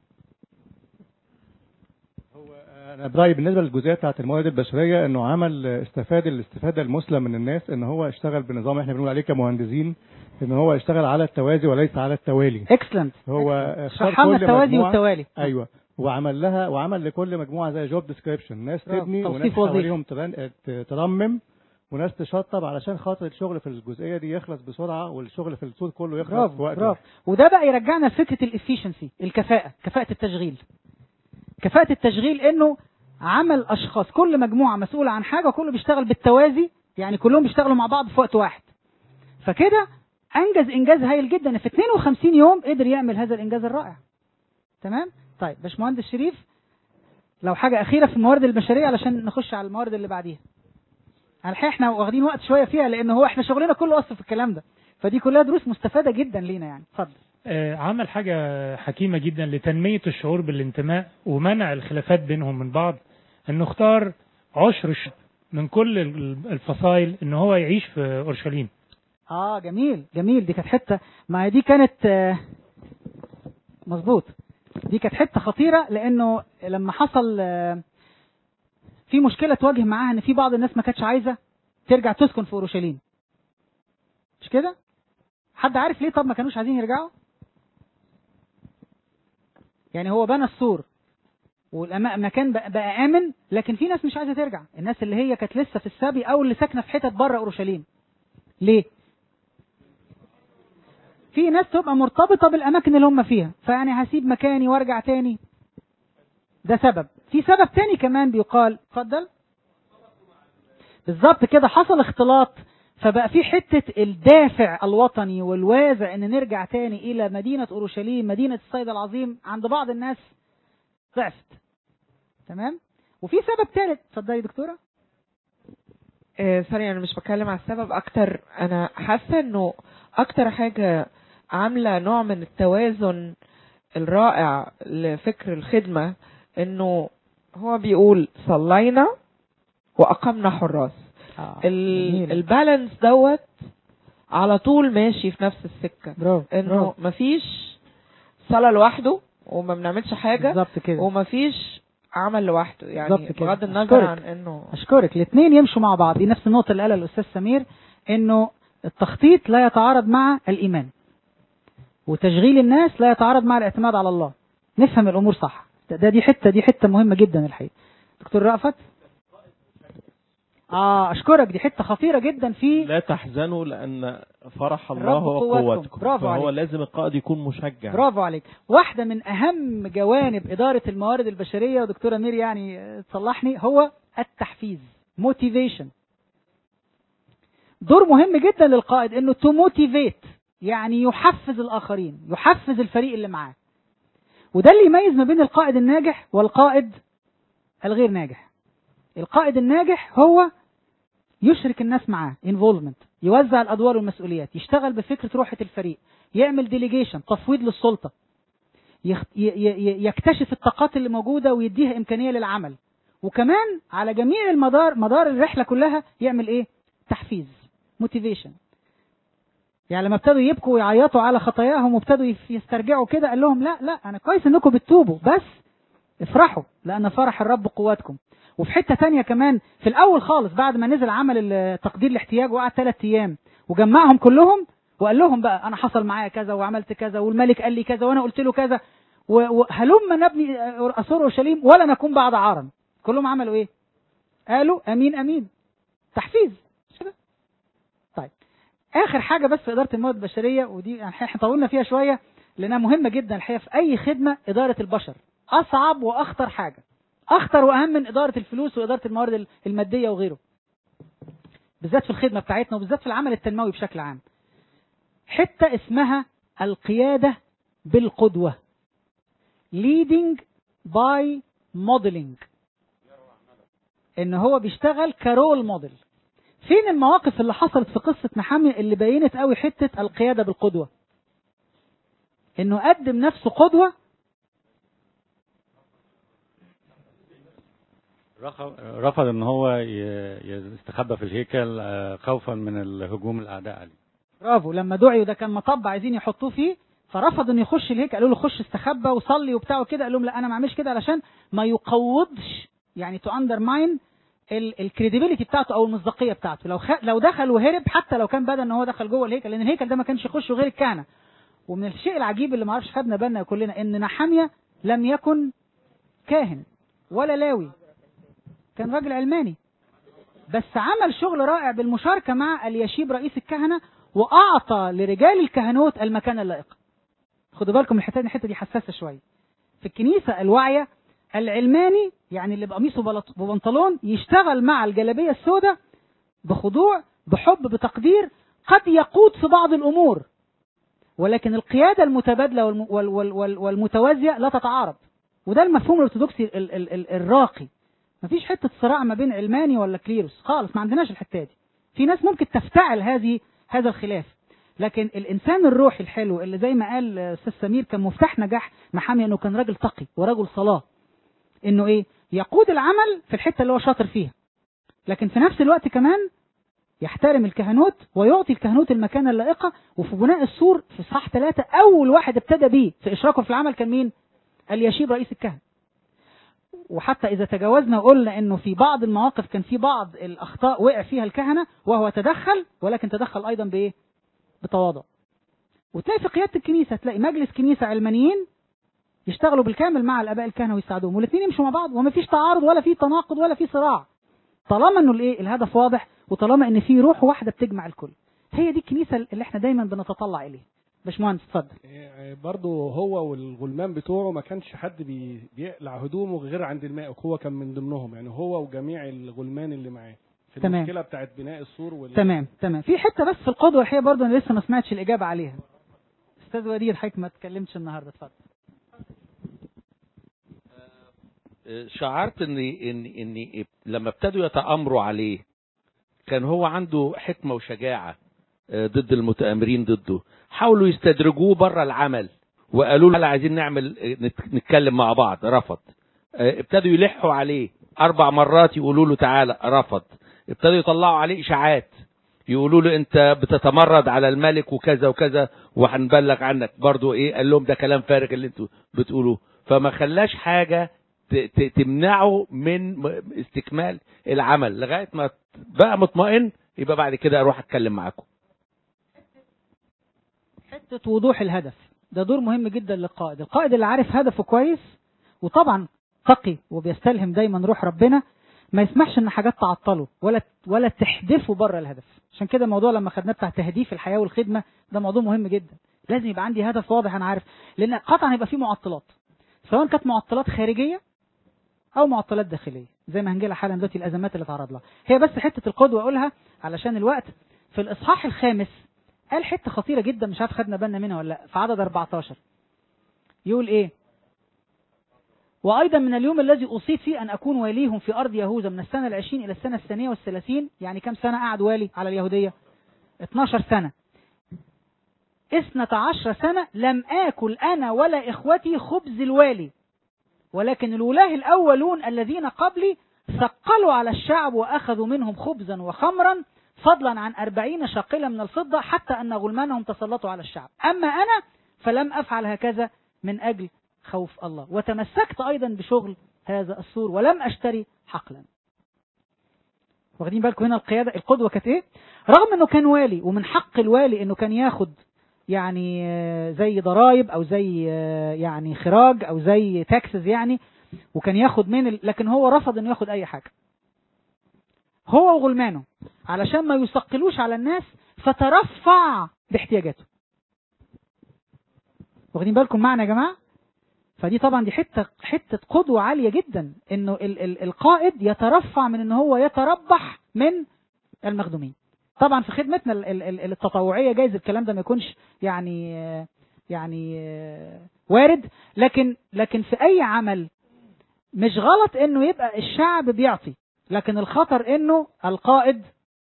انا برايي بالنسبه للجزئيه بتاعت الموارد البشريه انه عمل استفاد الاستفاده المثلى من الناس ان هو اشتغل بنظام احنا بنقول عليه كمهندسين ان هو اشتغل على التوازي وليس على التوالي اكسلنت هو اختار شرحنا كل التوازي مجموعة- والتوالي. ايوه وعمل لها وعمل لكل مجموعه زي جوب ديسكريبشن ناس برافو. تبني توصيف وناس وظيفي. حواليهم ترن- ت- ترمم وناس تشطب علشان خاطر الشغل في الجزئيه دي يخلص بسرعه والشغل في السور كله يخلص في برافو وقت برافو وده بقى يرجعنا لفكره الافيشنسي الكفاءه كفاءه التشغيل كفاءه التشغيل انه عمل اشخاص كل مجموعه مسؤوله عن حاجه وكله بيشتغل بالتوازي يعني كلهم بيشتغلوا مع بعض في وقت واحد فكده انجز انجاز هايل جدا في 52 يوم قدر يعمل هذا الانجاز الرائع تمام طيب باشمهندس شريف لو حاجه اخيره في الموارد البشريه علشان نخش على الموارد اللي بعديها على الحقيقه احنا واخدين وقت شويه فيها لان هو احنا شغلنا كله اصلا في الكلام ده فدي كلها دروس مستفاده جدا لينا يعني اتفضل آه، عمل حاجة حكيمة جدا لتنمية الشعور بالانتماء ومنع الخلافات بينهم من بعض انه اختار عشر ش- من كل ال- الفصائل ان هو يعيش في اورشليم اه جميل جميل دي كانت حته ما هي دي كانت آه، مظبوط دي كانت حته خطيره لانه لما حصل آه، في مشكله تواجه معاها ان في بعض الناس ما كانتش عايزه ترجع تسكن في اورشليم مش كده حد عارف ليه طب ما كانوش عايزين يرجعوا يعني هو بنى السور والمكان بقى, بقى امن لكن في ناس مش عايزه ترجع الناس اللي هي كانت لسه في السبي او اللي ساكنه في حتت بره اورشليم ليه في ناس تبقى مرتبطة بالأماكن اللي هم فيها فيعني هسيب مكاني وارجع تاني ده سبب في سبب تاني كمان بيقال اتفضل بالظبط كده حصل اختلاط فبقى في حتة الدافع الوطني والوازع ان نرجع تاني الى مدينة اورشليم مدينة الصيد العظيم عند بعض الناس ضعفت تمام وفي سبب ثالث اتفضلي يا دكتورة آه، سوري انا مش بتكلم على السبب اكتر انا حاسه انه اكتر حاجه عامله نوع من التوازن الرائع لفكر الخدمه انه هو بيقول صلينا واقمنا حراس ال- البالانس دوت على طول ماشي في نفس السكه برافو انه برافو. مفيش صلاه لوحده وما بنعملش حاجه بالظبط كده ومفيش عمل لوحده يعني بالظبط كده. بغض النظر أشكرك. عن انه أشكرك الاثنين يمشوا مع بعض دي نفس النقطة اللي قالها الأستاذ سمير إنه التخطيط لا يتعارض مع الإيمان وتشغيل الناس لا يتعارض مع الاعتماد على الله نفهم الأمور صح ده, ده دي حتة دي حتة مهمة جدا الحقيقة دكتور رأفت آه أشكرك دي حتة خطيرة جدا في لا تحزنوا لأن فرح الله الرب هو قوتكم. قوتكم برافو فهو عليك. لازم القائد يكون مشجع برافو عليك واحدة من أهم جوانب إدارة الموارد البشرية ودكتورة مير يعني آه، تصلحني هو التحفيز موتيفيشن دور مهم جدا للقائد انه تو موتيفيت يعني يحفز الاخرين يحفز الفريق اللي معاه وده اللي يميز ما بين القائد الناجح والقائد الغير ناجح القائد الناجح هو يشرك الناس معاه involvement يوزع الادوار والمسؤوليات يشتغل بفكره روحه الفريق يعمل ديليجيشن تفويض للسلطه يخ- ي- ي- يكتشف الطاقات اللي موجوده ويديها امكانيه للعمل وكمان على جميع المدار مدار الرحله كلها يعمل ايه تحفيز موتيفيشن يعني لما ابتدوا يبكوا ويعيطوا على خطاياهم وابتدوا يف- يسترجعوا كده قال لهم لا لا انا كويس انكم بتتوبوا بس افرحوا لان فرح الرب قواتكم وفي حته تانية كمان في الاول خالص بعد ما نزل عمل ال- تقدير الاحتياج وقعد ثلاث ايام وجمعهم كلهم وقال لهم بقى انا حصل معايا كذا وعملت كذا والملك قال لي كذا وانا قلت له كذا و- وهلم نبني اسور اورشليم ولا نكون بعد عارا كلهم عملوا ايه قالوا امين امين تحفيز مش كده طيب اخر حاجه بس في اداره الموارد البشريه ودي يعني احنا طولنا فيها شويه لانها مهمه جدا الحقيقه في اي خدمه اداره البشر اصعب واخطر حاجه اخطر واهم من اداره الفلوس واداره الموارد الماديه وغيره بالذات في الخدمه بتاعتنا وبالذات في العمل التنموي بشكل عام حته اسمها القياده بالقدوه leading by modeling ان هو بيشتغل كرول موديل فين المواقف اللي حصلت في قصة نحامية اللي بينت قوي حتة القيادة بالقدوة انه قدم نفسه قدوة رفض رفض ان هو ي- يستخبى في الهيكل آه، خوفا من الهجوم الاعداء عليه برافو لما دعي وده كان مطب عايزين يحطوه فيه فرفض انه يخش الهيكل قالوا له خش استخبى وصلي وبتاع وكده قال لهم لا انا ما اعملش كده علشان ما يقوضش يعني تو اندرماين الكريديبيليتي بتاعته او المصداقيه بتاعته لو خ... لو دخل وهرب حتى لو كان بدا ان هو دخل جوه الهيكل لان الهيكل ده ما كانش يخشه غير الكهنه ومن الشيء العجيب اللي ما اعرفش خدنا بالنا كلنا ان نحاميه لم يكن كاهن ولا لاوي كان راجل علماني بس عمل شغل رائع بالمشاركه مع اليشيب رئيس الكهنه واعطى لرجال الكهنوت المكانه اللائقه خدوا بالكم الحته دي الحته دي حساسه شويه في الكنيسه الواعيه العلماني يعني اللي بقميصه بلط- ببنطلون يشتغل مع الجلابيه السوداء بخضوع بحب بتقدير قد يقود في بعض الامور ولكن القياده المتبادله والم- وال- وال- وال- والمتوازيه لا تتعارض وده المفهوم الارثوذكسي ال- ال- ال- الراقي مفيش حته صراع ما بين علماني ولا كليروس خالص ما عندناش الحته دي في ناس ممكن تفتعل هذه هذا الخلاف لكن الانسان الروحي الحلو اللي زي ما قال آه، استاذ سمير كان مفتاح نجاح محامي انه كان راجل تقي ورجل صلاه انه ايه يقود العمل في الحته اللي هو شاطر فيها لكن في نفس الوقت كمان يحترم الكهنوت ويعطي الكهنوت المكانه اللائقه وفي بناء السور في صح ثلاثة اول واحد ابتدى بيه في اشراكه في العمل كان مين اليشيب رئيس الكهنه وحتى اذا تجاوزنا وقلنا انه في بعض المواقف كان في بعض الاخطاء وقع فيها الكهنه وهو تدخل ولكن تدخل ايضا بايه بتواضع وتلاقي في قياده الكنيسه تلاقي مجلس كنيسه علمانيين يشتغلوا بالكامل مع الاباء الكهنه ويساعدوهم والاثنين يمشوا مع بعض وما فيش تعارض ولا في تناقض ولا في صراع طالما انه الايه الهدف واضح وطالما ان في روح واحده بتجمع الكل هي دي الكنيسه اللي احنا دايما بنتطلع اليها باشمهندس اتفضل برضه هو والغلمان بتوعه ما كانش حد بي- بيقلع هدومه غير عند الماء هو كان من ضمنهم يعني هو وجميع الغلمان اللي معاه في تمام. المشكله بتاعت بناء السور وال... تمام تمام في حته بس في القدوه الحقيقه برضه انا لسه ما سمعتش الاجابه عليها استاذ ودير حضرتك ما اتكلمتش النهارده اتفضل شعرت ان ان ان لما ابتدوا يتامروا عليه كان هو عنده حكمه وشجاعه آه، ضد المتآمرين ضده حاولوا يستدرجوه بره العمل وقالوا له "لا، عايزين نعمل آه، نت- نتكلم مع بعض رفض آه، ابتدوا يلحوا عليه اربع مرات يقولوا له تعالى رفض ابتدوا يطلعوا عليه اشاعات يقولوا له انت بتتمرد على الملك وكذا وكذا وهنبلغ عنك برضو ايه قال لهم ده كلام فارغ اللي انتوا بتقولوه فما خلاش حاجه ت- ت- تمنعه من م- استكمال العمل لغايه ما بقى مطمئن يبقى بعد كده اروح اتكلم معاكم حته وضوح الهدف ده دور مهم جدا للقائد القائد اللي عارف هدفه كويس وطبعا تقي وبيستلهم دايما روح ربنا ما يسمحش ان حاجات تعطله ولا ولا تحدفه بره الهدف عشان كده الموضوع لما خدناه بتاع تهديف الحياه والخدمه ده موضوع مهم جدا لازم يبقى عندي هدف واضح انا عارف لان قطعا هيبقى فيه معطلات سواء كانت معطلات خارجيه او معطلات داخليه زي ما هنجيلها حالا دلوقتي الازمات اللي تعرض لها هي بس حته القدوه اقولها علشان الوقت في الاصحاح الخامس قال حته خطيره جدا مش عارف خدنا بالنا منها ولا لا في عدد 14 يقول ايه وأيضا من اليوم الذي أوصيت فيه أن أكون واليهم في أرض يهوذا من السنة العشرين إلى السنة الثانية والثلاثين يعني كم سنة قعد والي على اليهودية 12 سنة اثنة عشر سنة لم آكل أنا ولا إخوتي خبز الوالي ولكن الولاة الأولون الذين قبلي ثقلوا على الشعب وأخذوا منهم خبزا وخمرا فضلا عن أربعين شاقلة من الفضة حتى أن غلمانهم تسلطوا على الشعب أما أنا فلم أفعل هكذا من أجل خوف الله وتمسكت أيضا بشغل هذا السور ولم أشتري حقلا واخدين بالكم هنا القيادة القدوة كانت إيه رغم أنه كان والي ومن حق الوالي أنه كان ياخد يعني آه، زي ضرائب أو زي آه، يعني خراج أو زي تاكسز يعني وكان ياخد من ال... لكن هو رفض أنه ياخد أي حاجة هو وغلمانه علشان ما يثقلوش على الناس فترفع باحتياجاته واخدين بالكم معنا يا جماعه فدي طبعا دي حته حته قدوه عاليه جدا انه ال ال القائد يترفع من ان هو يتربح من المخدومين طبعا في خدمتنا ال ال ال التطوعيه جايز الكلام ده ما يكونش يعني آه، يعني آه، وارد لكن لكن في اي عمل مش غلط انه يبقى الشعب بيعطي لكن الخطر انه القائد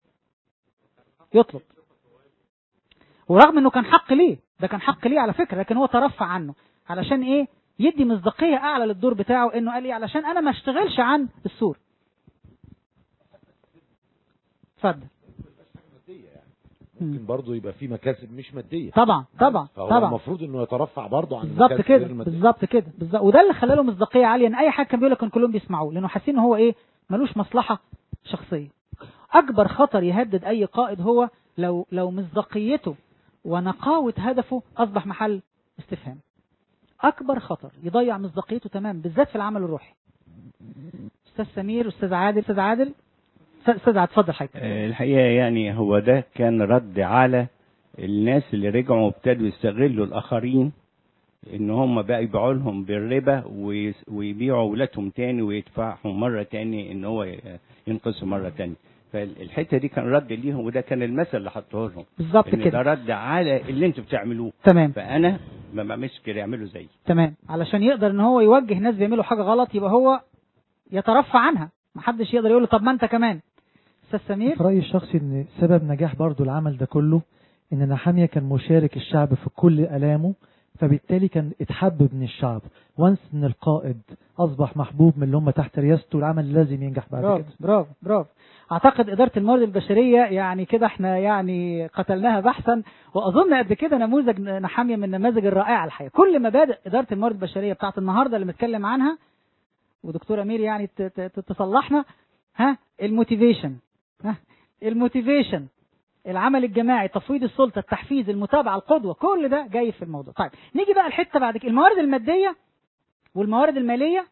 يطلب ورغم انه كان حق ليه ده كان حق ليه على فكره لكن هو ترفع عنه علشان ايه يدي مصداقيه اعلى للدور بتاعه انه قال ايه علشان انا ما اشتغلش عن السور اتفضل ممكن برضه يبقى في مكاسب مش ماديه طبعا طبعا فهو طبعا المفروض انه يترفع برضه عن بالظبط المكاسب غير كده المادية. بالظبط كده بالظبط وده اللي خلى له مصداقيه عاليه ان اي حاجه كان بيقول لك كان كلهم بيسمعوه لانه حاسين ان هو ايه ملوش مصلحه شخصيه اكبر خطر يهدد اي قائد هو لو لو مصداقيته ونقاوه هدفه اصبح محل استفهام اكبر خطر يضيع مصداقيته تمام بالذات في العمل الروحي استاذ سمير استاذ عادل استاذ عادل استاذ عادل اتفضل حضرتك آه، الحقيقة يعني هو ده كان رد على الناس اللي رجعوا وابتدوا يستغلوا الآخرين إن هم بقى يبيعوا لهم بالربا ويس- ويبيعوا أولادهم تاني ويدفعهم مرة تاني إن هو ي- ينقذهم مرة تاني فالحتة دي كان رد ليهم وده كان المثل اللي حطوه لهم بالظبط إن كده. ده رد على اللي انتوا بتعملوه تمام. فأنا ما بعملش كده يعملوا زيي تمام علشان يقدر ان هو يوجه ناس بيعملوا حاجه غلط يبقى هو يترفع عنها محدش يقدر يقول له طب ما انت كمان استاذ سمير في رأيي الشخصي ان سبب نجاح برضو العمل ده كله ان نحامية كان مشارك الشعب في كل ألامه فبالتالي كان اتحبب من الشعب وانس ان القائد اصبح محبوب من اللي هم تحت رياسته العمل لازم ينجح بعد برافو كده برافو برافو اعتقد اداره الموارد البشريه يعني كده احنا يعني قتلناها بحثا واظن قد كده نموذج نحاميه من النماذج الرائعه الحقيقه كل مبادئ اداره الموارد البشريه بتاعت النهارده اللي بنتكلم عنها ودكتور امير يعني ت- ت- ت- تصلحنا ها الموتيفيشن ها الموتيفيشن العمل الجماعي تفويض السلطه التحفيز المتابعه القدوه كل ده جاي في الموضوع طيب نيجي بقى الحته بعد كده الموارد الماديه والموارد الماليه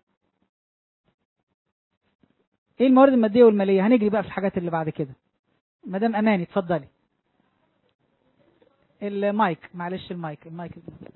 ايه الموارد الماديه والماليه هنجري بقى في الحاجات اللي بعد كده مدام اماني اتفضلي المايك معلش المايك المايك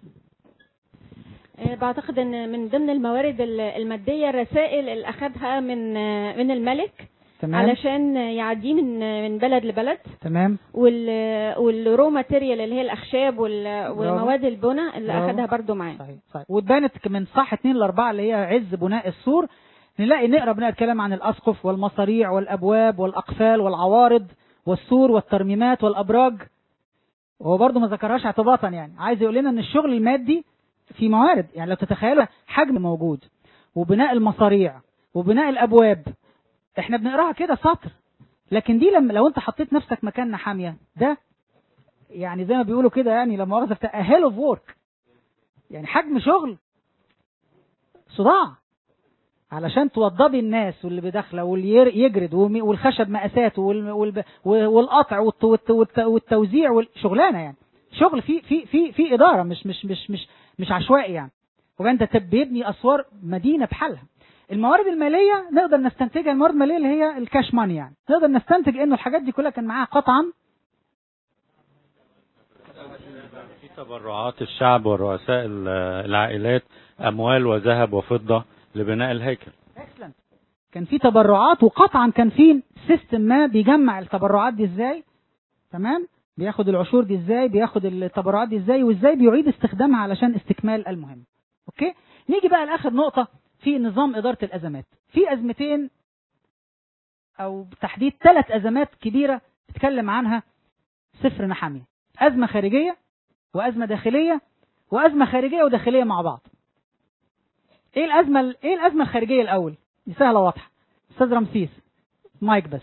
آه، بعتقد ان من ضمن الموارد ال- الماديه الرسائل اللي اخذها من آه، من الملك تمام علشان يعديه من من بلد لبلد تمام وال والرو ماتيريال اللي هي الاخشاب وال- ومواد البناء اللي برافو. اخذها برضو معاه صحيح صحيح واتبانت من صح 2 ل 4 اللي هي عز بناء السور نلاقي نقرا بناء الكلام عن الاسقف والمصاريع والابواب والاقفال والعوارض والسور والترميمات والابراج وهو برضه ما ذكرهاش اعتباطا يعني عايز يقول لنا ان الشغل المادي في موارد يعني لو تتخيلوا حجم موجود وبناء المصاريع وبناء الابواب احنا بنقراها كده سطر لكن دي لما لو انت حطيت نفسك مكان حاميه ده يعني زي ما بيقولوا كده يعني لما مؤاخذه بتاع هيل اوف وورك يعني حجم شغل صداع علشان توضبي الناس واللي بداخله واللي ير- يجرد ومي- والخشب مقاساته وال- والب- والقطع والت- والت- والت- والتوزيع والشغلانه يعني شغل في في في في اداره مش مش مش مش مش عشوائي يعني وبعدين انت بيبني اسوار مدينه بحالها الموارد الماليه نقدر نستنتجها الموارد الماليه اللي هي الكاش ماني يعني نقدر نستنتج انه الحاجات دي كلها كان معاها قطعا في تبرعات الشعب ورؤساء ال- العائلات اموال وذهب وفضه لبناء الهيكل اكسلنت كان في تبرعات وقطعا كان في سيستم ما بيجمع التبرعات دي ازاي تمام بياخد العشور دي ازاي بياخد التبرعات دي ازاي وازاي بيعيد استخدامها علشان استكمال المهم اوكي نيجي بقى لاخر نقطه في نظام اداره الازمات في ازمتين او بالتحديد ثلاث ازمات كبيره اتكلم عنها سفر نحاميه ازمه خارجيه وازمه داخليه وازمه خارجيه وداخليه مع بعض ايه الازمه ايه الازمه الخارجيه الاول دي سهله واضحه استاذ رمسيس مايك بس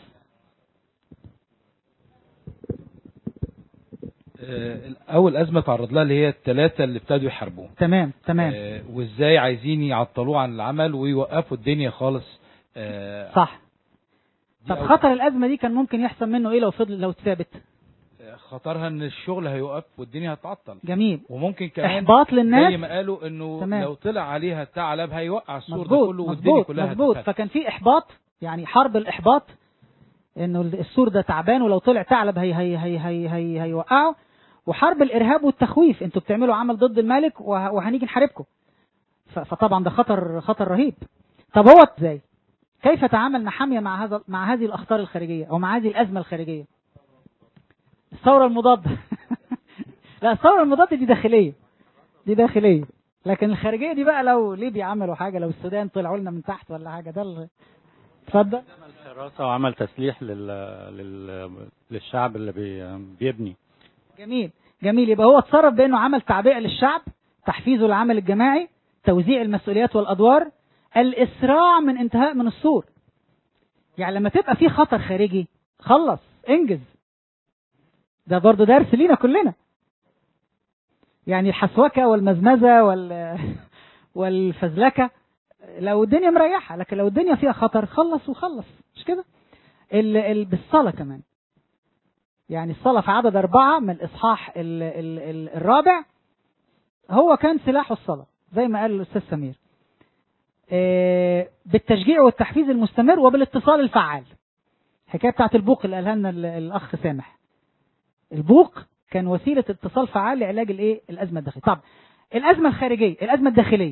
آه، اول ازمه تعرض لها اللي هي الثلاثه اللي ابتدوا يحاربوه تمام تمام آه، وازاي عايزين يعطلوه عن العمل ويوقفوا الدنيا خالص آه، صح دي طب أول- خطر الازمه دي كان ممكن يحصل منه ايه لو فضل لو ثابت آه، خطرها ان الشغل هيوقف والدنيا هتعطل جميل وممكن كمان إحباط للناس. زي ما قالوا انه تمام. لو طلع عليها الثعلب هيوقع السور ده مظبوط كله والدنيا مظبوط كلها مظبوط هتتفتح. فكان في احباط يعني حرب الاحباط انه السور ده تعبان ولو طلع ثعلب هي هي هي هي هي هيوقعه وحرب الارهاب والتخويف انتوا بتعملوا عمل ضد الملك وه- وهنيجي نحاربكم ف- فطبعا ده خطر خطر رهيب طب هو ازاي كيف تعامل نحاميه مع هذا مع هذه الاخطار الخارجيه او مع هذه الازمه الخارجيه الثوره المضاده لا الثوره المضاده دي داخليه دي داخليه لكن الخارجيه دي بقى لو ليبيا عملوا حاجه لو السودان طلعوا لنا من تحت ولا حاجه ده ال- اتفضل حراسه وعمل تسليح لل... لل... للشعب اللي بي... بيبني جميل جميل يبقى هو اتصرف بانه عمل تعبئه للشعب تحفيزه للعمل الجماعي توزيع المسؤوليات والادوار الاسراع من انتهاء من السور يعني لما تبقى في خطر خارجي خلص انجز ده برضه درس لينا كلنا يعني الحسوكه والمزمزه وال والفزلكه لو الدنيا مريحه لكن لو الدنيا فيها خطر خلص وخلص مش كده ال... ال... بالصلاه كمان يعني الصلاه في عدد اربعه من الاصحاح ال... ال... ال... الرابع هو كان سلاحه الصلاه زي ما قال الاستاذ سمير آه، بالتشجيع والتحفيز المستمر وبالاتصال الفعال الحكايه بتاعت البوق اللي قالها لنا ال- الاخ سامح البوق كان وسيله اتصال فعال لعلاج الايه الازمه الداخليه طب الازمه الخارجيه الازمه الداخليه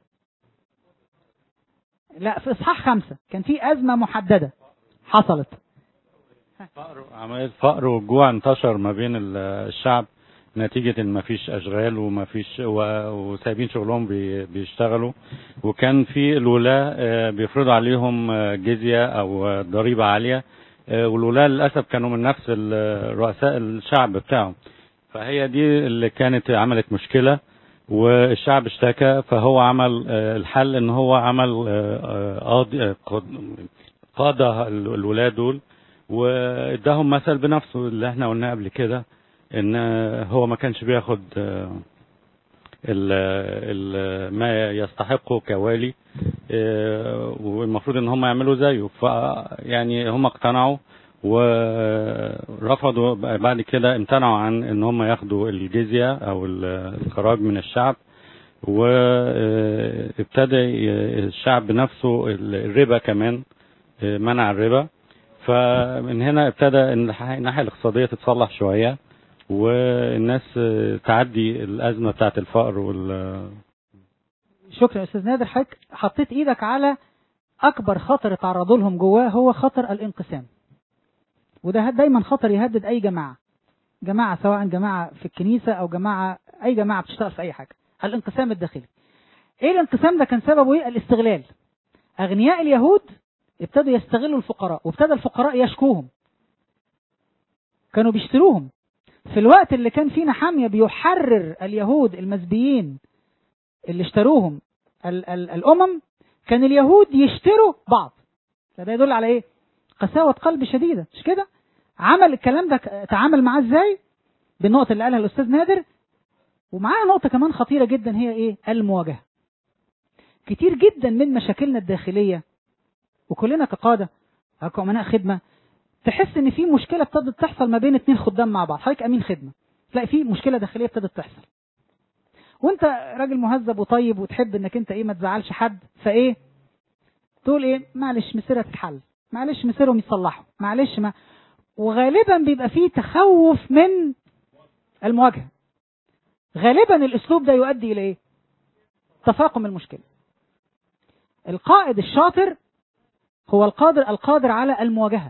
لا في اصحاح خمسة كان في ازمه محدده حصلت عملية فقر والجوع انتشر ما بين ال- الشعب نتيجة ان مفيش اشغال ومفيش و- وسايبين شغلهم بي- بيشتغلوا وكان في الولاة آه، بيفرضوا عليهم آه، جزية او آه، ضريبة عالية آه، والولاة للأسف كانوا من نفس ال- رؤساء الشعب بتاعهم فهي دي اللي كانت عملت مشكلة والشعب اشتكى فهو عمل آه، الحل ان هو عمل آه، آه، قاضي آه، قاد- قادة ال- الولاة دول واداهم مثل بنفسه اللي احنا قلناه قبل كده ان هو ما كانش بياخد آه، ال ال ما يستحقه كوالي آه، والمفروض ان هم يعملوا زيه ف يعني هم اقتنعوا ورفضوا بعد كده امتنعوا عن ان هم ياخدوا الجزية او الخراج من الشعب وابتدى الشعب نفسه الربا كمان آه، منع الربا فمن هنا ابتدى ان الح- الناحيه الاقتصاديه تتصلح شويه والناس آه، تعدي الازمه بتاعت الفقر وال شكرا يا استاذ نادر حضرتك حطيت ايدك على اكبر خطر اتعرضوا لهم جواه هو خطر الانقسام وده دايما خطر يهدد اي جماعه جماعه سواء جماعه في الكنيسه او جماعه اي جماعه بتشتغل في اي حاجه الانقسام الداخلي ايه الانقسام ده كان سببه ايه الاستغلال اغنياء اليهود ابتدوا يستغلوا الفقراء وابتدى الفقراء يشكوهم كانوا بيشتروهم في الوقت اللي كان فيه نحامية بيحرر اليهود المزبيين اللي اشتروهم ال ال الأمم كان اليهود يشتروا بعض فده يدل على ايه قساوة قلب شديدة مش كده عمل الكلام ده ك- تعامل معاه ازاي بالنقطة اللي قالها الأستاذ نادر ومعاها نقطة كمان خطيرة جدا هي ايه المواجهة كتير جدا من مشاكلنا الداخلية وكلنا كقادة أو كأمناء خدمة تحس ان في مشكلة ابتدت تحصل ما بين اتنين خدام مع بعض حضرتك امين خدمة تلاقي في مشكلة داخلية ابتدت تحصل وانت راجل مهذب وطيب وتحب انك انت ايه ما تزعلش حد فايه تقول ايه معلش مسيرها تتحل معلش مسيرهم يتصلحوا معلش ما وغالبا بيبقى فيه تخوف من المواجهة غالبا الاسلوب ده يؤدي الى ايه تفاقم المشكلة القائد الشاطر هو القادر القادر على المواجهة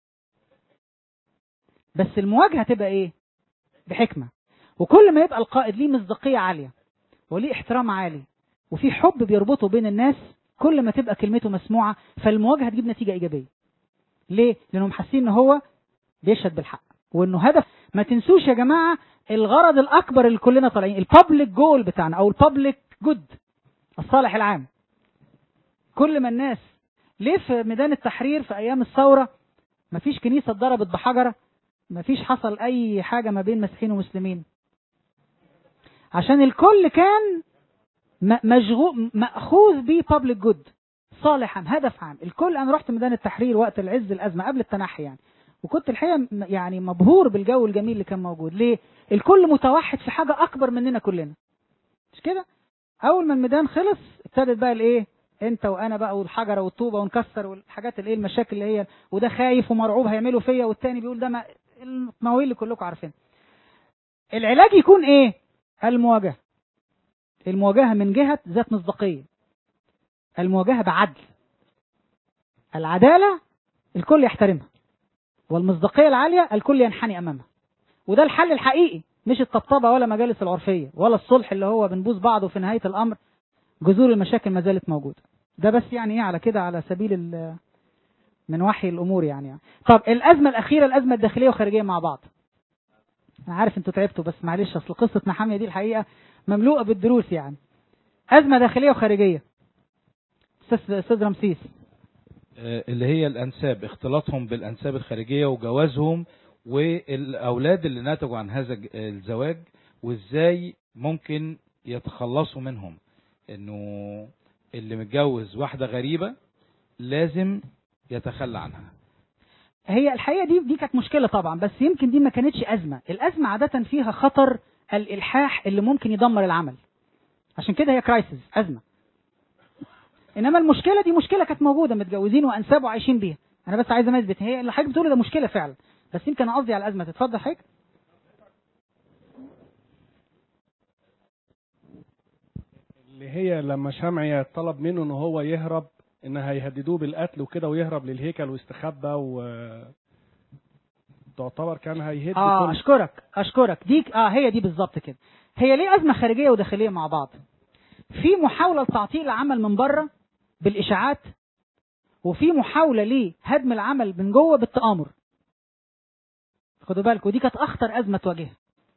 بس المواجهة تبقى ايه بحكمة وكل ما يبقى القائد ليه مصداقية عالية وليه احترام عالي وفي حب بيربطه بين الناس كل ما تبقى كلمته مسموعة فالمواجهة تجيب نتيجة إيجابية ليه؟ لأنهم حاسين إن هو بيشهد بالحق وإنه هدف ما تنسوش يا جماعة الغرض الأكبر اللي كلنا طالعين البابليك جول بتاعنا أو البابليك جود الصالح العام كل ما الناس ليه في ميدان التحرير في أيام الثورة مفيش كنيسة اتضربت بحجرة مفيش حصل أي حاجة ما بين مسيحيين ومسلمين عشان الكل كان م- مشغول مأخوذ بيه بابليك جود صالح عام هدف عام الكل انا رحت ميدان التحرير وقت العز الازمه قبل التنحي يعني وكنت الحقيقه م- يعني مبهور بالجو الجميل اللي كان موجود ليه الكل متوحد في حاجه اكبر مننا كلنا مش كده اول ما الميدان خلص ابتدت بقى الايه انت وانا بقى والحجره والطوبه ونكسر والحاجات الايه المشاكل اللي هي وده خايف ومرعوب هيعملوا فيا والتاني بيقول ده ما المواويل اللي كلكم عارفينها العلاج يكون ايه المواجهه المواجهه من جهه ذات مصداقيه المواجهه بعدل العداله الكل يحترمها والمصداقيه العاليه الكل ينحني امامها وده الحل الحقيقي مش الطبطبه ولا مجالس العرفيه ولا الصلح اللي هو بنبوس بعض وفي نهايه الامر جذور المشاكل ما زالت موجوده ده بس يعني ايه على كده على سبيل ال- من وحي الامور يعني, يعني طب الازمه الاخيره الازمه الداخليه والخارجيه مع بعض انا عارف انتوا تعبتوا بس معلش اصل قصه نحاميه دي الحقيقه مملوءه بالدروس يعني ازمه داخليه وخارجيه استاذ استاذ رمسيس آه، اللي هي الانساب اختلاطهم بالانساب الخارجيه وجوازهم والاولاد اللي نتجوا عن هذا الج- الزواج وازاي ممكن يتخلصوا منهم انه اللي متجوز واحده غريبه لازم يتخلى عنها هي الحقيقه دي دي كانت مشكله طبعا بس يمكن دي ما كانتش ازمه الازمه عاده فيها خطر الالحاح اللي ممكن يدمر العمل عشان كده هي كرايسيس ازمه انما المشكله دي مشكله كانت موجوده متجوزين وانساب وعايشين بيها انا بس عايز اثبت هي اللي حضرتك بتقوله ده مشكله فعلا بس يمكن انا قصدي على الازمه تتفضل حضرتك اللي هي لما شمعي طلب منه ان هو يهرب ان هيهددوه بالقتل وكده ويهرب للهيكل ويستخبى و تعتبر كان هيهد اه كل اشكرك اشكرك دي اه هي دي بالظبط كده هي ليه ازمه خارجيه وداخليه مع بعض في محاوله لتعطيل العمل من بره بالاشاعات وفي محاوله لهدم العمل من جوه بالتآمر خدوا بالكم ودي كانت اخطر ازمه تواجهها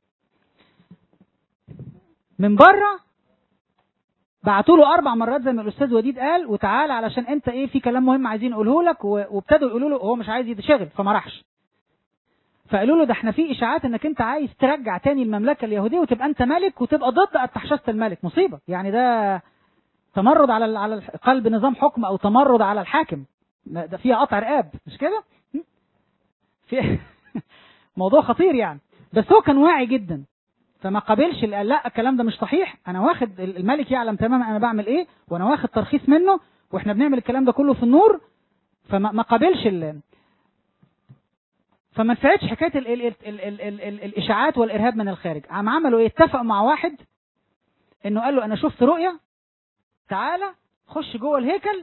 من بره بعتوا له اربع مرات زي ما الاستاذ وديد قال وتعالى علشان انت ايه في كلام مهم عايزين نقوله لك و- وابتدوا يقولوا له هو مش عايز يتشغل فما راحش فقالوا له ده احنا في اشاعات انك انت عايز ترجع تاني المملكه اليهوديه وتبقى انت ملك وتبقى ضد ارتحشست الملك مصيبه يعني ده تمرد على ال- على ال- قلب نظام حكم او تمرد على الحاكم ما ده فيها قطع رقاب مش كده م? في موضوع خطير يعني بس هو كان واعي جدا فما قابلش اللي قال لا الكلام ده مش صحيح انا واخد ال- الملك يعلم تماما انا بعمل ايه وانا واخد ترخيص منه واحنا بنعمل الكلام ده كله في النور فما ما قابلش ال- فما نفعتش حكايه ال ال ال ال ال ال ال الاشاعات والارهاب من الخارج عم عملوا ايه اتفقوا مع واحد انه قال له انا شفت رؤيه تعالى خش جوه الهيكل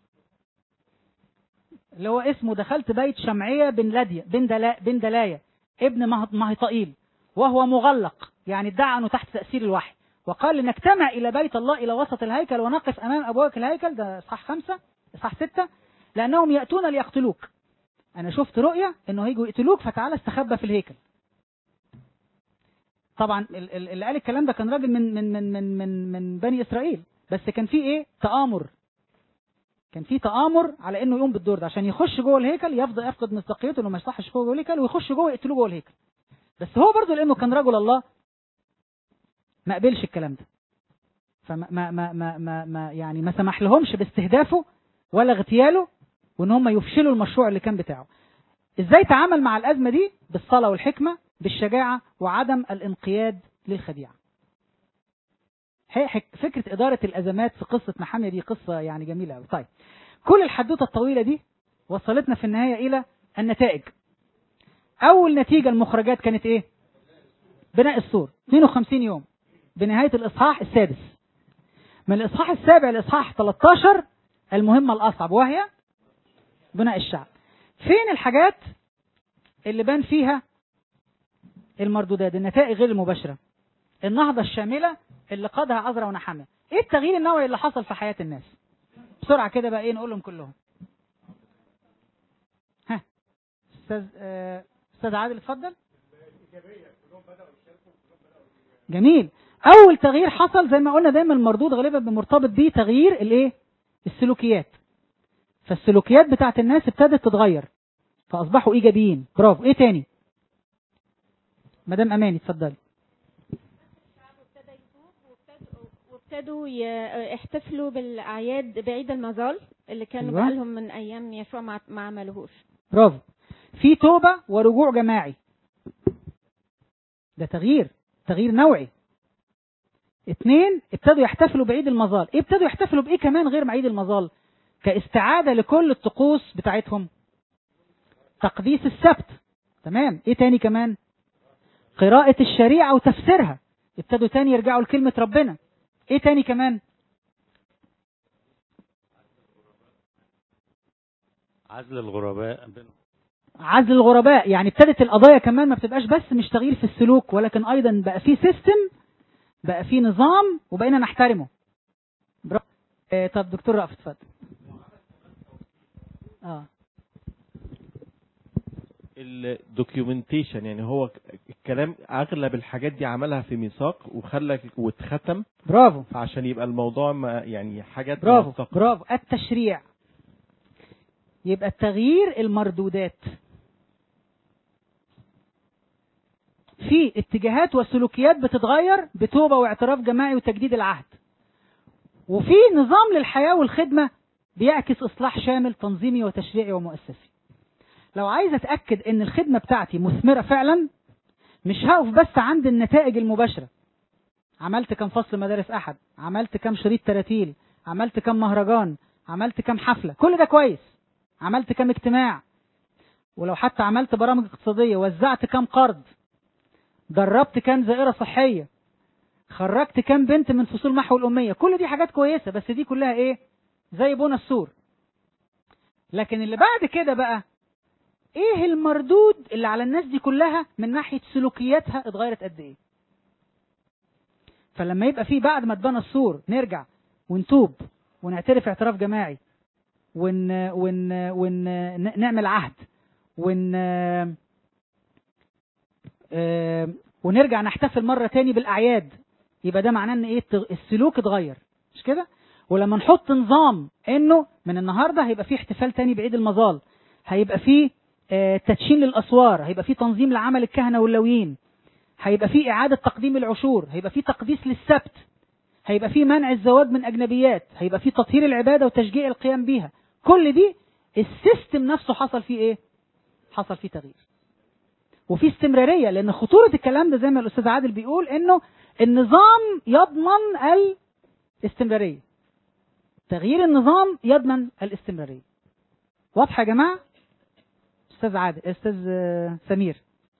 اللي هو اسمه دخلت بيت شمعيه بن لديا بن دلا بن دلايا ابن مه- مهطائيل وهو مغلق يعني ادعى انه تحت تاثير الوحي وقال لنجتمع الى بيت الله الى وسط الهيكل ونقف امام ابواب الهيكل ده اصحاح خمسه اصحاح سته لانهم ياتون ليقتلوك انا شفت رؤية انه هيجوا يقتلوك فتعالى استخبى في الهيكل طبعا ال- ال- اللي قال الكلام ده كان راجل من من من من من, من بني اسرائيل بس كان في ايه تآمر كان في تآمر على انه يقوم بالدور ده عشان يخش جوه الهيكل يفضل يفقد مصداقيته انه ما يصحش جوه الهيكل ويخش جوه يقتلوه جوه الهيكل بس هو برضه لانه كان رجل الله ما قبلش الكلام ده فما ما ما ما ما, ما يعني ما سمح لهمش باستهدافه ولا اغتياله وان هم يفشلوا المشروع اللي كان بتاعه ازاي تعامل مع الازمه دي بالصلاه والحكمه بالشجاعه وعدم الانقياد للخديعه هي حك- فكره اداره الازمات في قصه محاميه دي قصه يعني جميله قوي طيب كل الحدوته الطويله دي وصلتنا في النهايه الى النتائج اول نتيجه المخرجات كانت ايه بناء السور 52 يوم بنهايه الاصحاح السادس من الاصحاح السابع لاصحاح 13 المهمه الاصعب وهي بناء الشعب فين الحاجات اللي بان فيها المردودات النتائج غير المباشرة النهضة الشاملة اللي قادها عذرا ونحامية ايه التغيير النوعي اللي حصل في حياة الناس بسرعة كده بقى ايه نقولهم كلهم ها استاذ آه، استاذ عادل اتفضل جميل اول تغيير حصل زي ما قلنا دايما المردود غالبا بمرتبط بيه تغيير الايه السلوكيات فالسلوكيات بتاعت الناس ابتدت تتغير فاصبحوا ايجابيين برافو ايه تاني مدام اماني اتفضلي وابتدوا ي- يحتفلوا بالاعياد بعيد المظال اللي كانوا أيوة. بقالهم من ايام يسوع ما ما عملوهوش برافو في توبة ورجوع جماعي ده تغيير تغيير نوعي اتنين ابتدوا يحتفلوا بعيد المظال ايه ابتدوا يحتفلوا بايه كمان غير عيد المظال كاستعادة لكل الطقوس بتاعتهم تقديس السبت تمام ايه تاني كمان قراءة الشريعة وتفسيرها ابتدوا تاني يرجعوا لكلمة ربنا ايه تاني كمان عزل الغرباء عزل الغرباء يعني ابتدت القضايا كمان ما بتبقاش بس مش تغيير في السلوك ولكن ايضا بقى في سيستم بقى في نظام وبقينا نحترمه برافو. آه طب دكتور رأفت اتفضل اه الدوكيومنتيشن يعني هو الكلام اغلب الحاجات دي عملها في ميثاق وخلى واتختم برافو عشان يبقى الموضوع ما يعني حاجات برافو موثقة. برافو التشريع يبقى التغيير المردودات في اتجاهات وسلوكيات بتتغير بتوبة واعتراف جماعي وتجديد العهد وفي نظام للحياة والخدمة بيعكس إصلاح شامل تنظيمي وتشريعي ومؤسسي لو عايز أتأكد إن الخدمة بتاعتي مثمرة فعلا مش هقف بس عند النتائج المباشرة عملت كم فصل مدارس أحد عملت كم شريط تراتيل عملت كم مهرجان عملت كم حفلة كل ده كويس عملت كم اجتماع ولو حتى عملت برامج اقتصادية وزعت كم قرض دربت كم زائرة صحية خرجت كم بنت من فصول محو الأمية كل دي حاجات كويسة بس دي كلها ايه زي بونا السور لكن اللي بعد كده بقى ايه المردود اللي على الناس دي كلها من ناحية سلوكياتها اتغيرت قد ايه فلما يبقى في بعد ما اتبنى السور نرجع ونتوب ونعترف اعتراف جماعي ون ون ون نعمل عهد ون آه، ونرجع نحتفل مرة تاني بالأعياد يبقى ده معناه ان ايه التغ- السلوك اتغير مش كده ولما نحط نظام انه من النهارده هيبقى في احتفال تاني بعيد المظال هيبقى في آه، تدشين للاسوار هيبقى في تنظيم لعمل الكهنه واللويين هيبقى في اعاده تقديم العشور هيبقى في تقديس للسبت هيبقى في منع الزواج من اجنبيات هيبقى في تطهير العباده وتشجيع القيام بيها كل دي السيستم نفسه حصل فيه ايه حصل فيه تغيير وفي استمراريه لان خطوره الكلام ده زي ما الاستاذ عادل بيقول انه النظام يضمن الاستمراريه تغيير النظام يضمن الاستمراريه واضحه يا جماعه استاذ عادل استاذ آه، سمير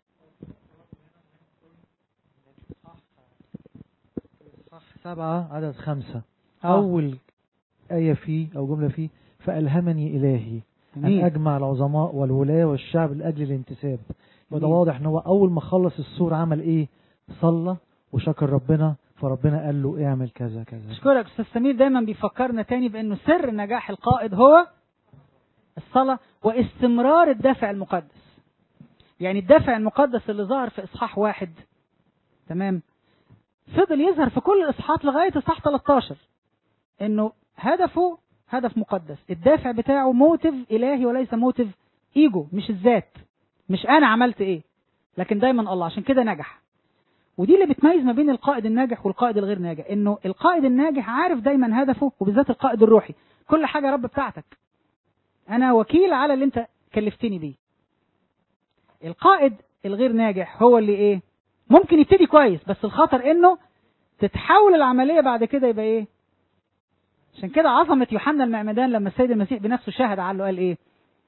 سبعة عدد خمسة آه. أول آية فيه أو جملة فيه فألهمني إلهي أن جميل. أجمع العظماء والولاة والشعب لأجل الانتساب وده جميل. واضح إن هو أول ما خلص السور عمل إيه صلى وشكر ربنا فربنا قال له اعمل كذا كذا اشكرك استاذ سمير دايما بيفكرنا تاني بانه سر نجاح القائد هو الصلاة واستمرار الدافع المقدس يعني الدافع المقدس اللي ظهر في اصحاح واحد تمام فضل يظهر في كل الاصحاحات لغاية اصحاح 13 انه هدفه هدف مقدس الدافع بتاعه موتيف الهي وليس موتيف ايجو مش الذات مش انا عملت ايه لكن دايما الله عشان كده نجح ودي اللي بتميز ما بين القائد الناجح والقائد الغير ناجح انه القائد الناجح عارف دايما هدفه وبالذات القائد الروحي كل حاجه يا رب بتاعتك انا وكيل على اللي انت كلفتني بيه القائد الغير ناجح هو اللي ايه ممكن يبتدي كويس بس الخطر انه تتحول العمليه بعد كده يبقى ايه عشان كده عظمه يوحنا المعمدان لما السيد المسيح بنفسه شهد عنه قال ايه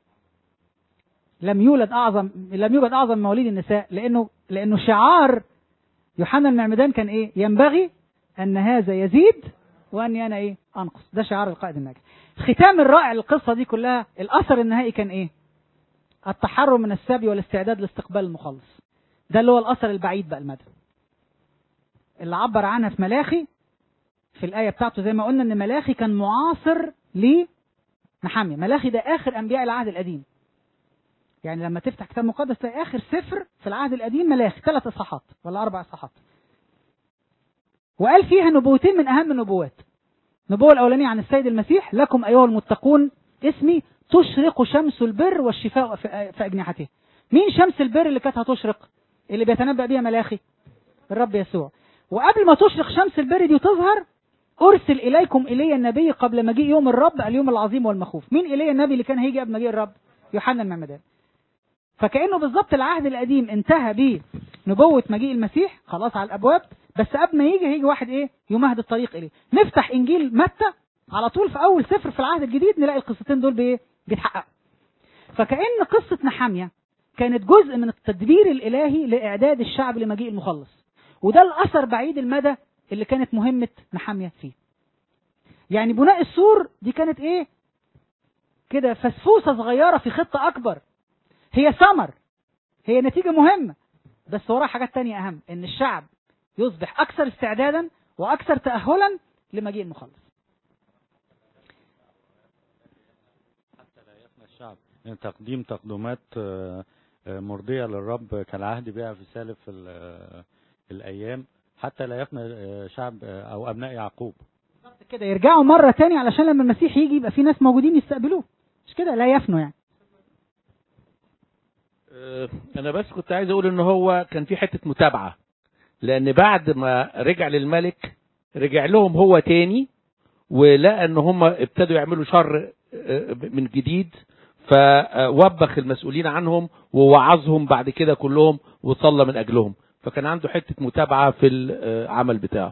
لم يولد اعظم لم يوجد اعظم مواليد النساء لانه لانه شعار يوحنا المعمدان كان ايه ينبغي ان هذا يزيد واني انا ايه انقص ده شعار القائد الناجح ختام الرائع للقصه دي كلها الاثر النهائي كان ايه التحرر من السبي والاستعداد لاستقبال المخلص ده اللي هو الاثر البعيد بقى المدى اللي عبر عنها في ملاخي في الايه بتاعته زي ما قلنا ان ملاخي كان معاصر لنحاميه ملاخي ده اخر انبياء العهد القديم يعني لما تفتح كتاب مقدس تلاقي اخر سفر في العهد القديم ملاخي ثلاث اصحاحات ولا اربع اصحاحات وقال فيها نبوتين من اهم النبوات النبوه الاولانيه عن السيد المسيح لكم ايها المتقون اسمي تشرق شمس البر والشفاء في في اجنحته مين شمس البر اللي كانت هتشرق اللي بيتنبأ بيها ملاخي الرب يسوع وقبل ما تشرق شمس البر دي وتظهر ارسل اليكم الي النبي قبل مجيء يوم الرب اليوم العظيم والمخوف مين الي النبي اللي كان هيجي قبل مجيء الرب يوحنا المعمدان فكأنه بالظبط العهد القديم انتهى بنبوة مجيء المسيح خلاص على الأبواب بس قبل ما يجي هيجي واحد إيه يمهد الطريق إليه نفتح إنجيل متى على طول في أول سفر في العهد الجديد نلاقي القصتين دول بإيه بيتحققوا فكأن قصة نحامية كانت جزء من التدبير الإلهي لإعداد الشعب لمجيء المخلص وده الأثر بعيد المدى اللي كانت مهمة نحامية فيه يعني بناء السور دي كانت إيه كده فسفوسة صغيرة في خطة أكبر هي ثمر هي نتيجة مهمة بس وراها حاجات تانية أهم إن الشعب يصبح أكثر استعدادا وأكثر تأهلا لمجيء المخلص الشعب يعني تقديم تقدمات آه، آه، مرضية للرب كالعهد بها في سالف ال- آه، الأيام حتى لا يفنى آه، شعب آه، أو أبناء يعقوب كده يرجعوا مرة تاني علشان لما المسيح يجي يبقى في ناس موجودين يستقبلوه مش كده لا يفنوا يعني آه، انا بس كنت عايز اقول ان هو كان في حته متابعه لان بعد ما رجع للملك رجع لهم هو تاني ولقى ان هم ابتدوا يعملوا شر آه، من جديد فوبخ المسؤولين عنهم ووعظهم بعد كده كلهم وصلى من اجلهم فكان عنده حته متابعه في العمل بتاعه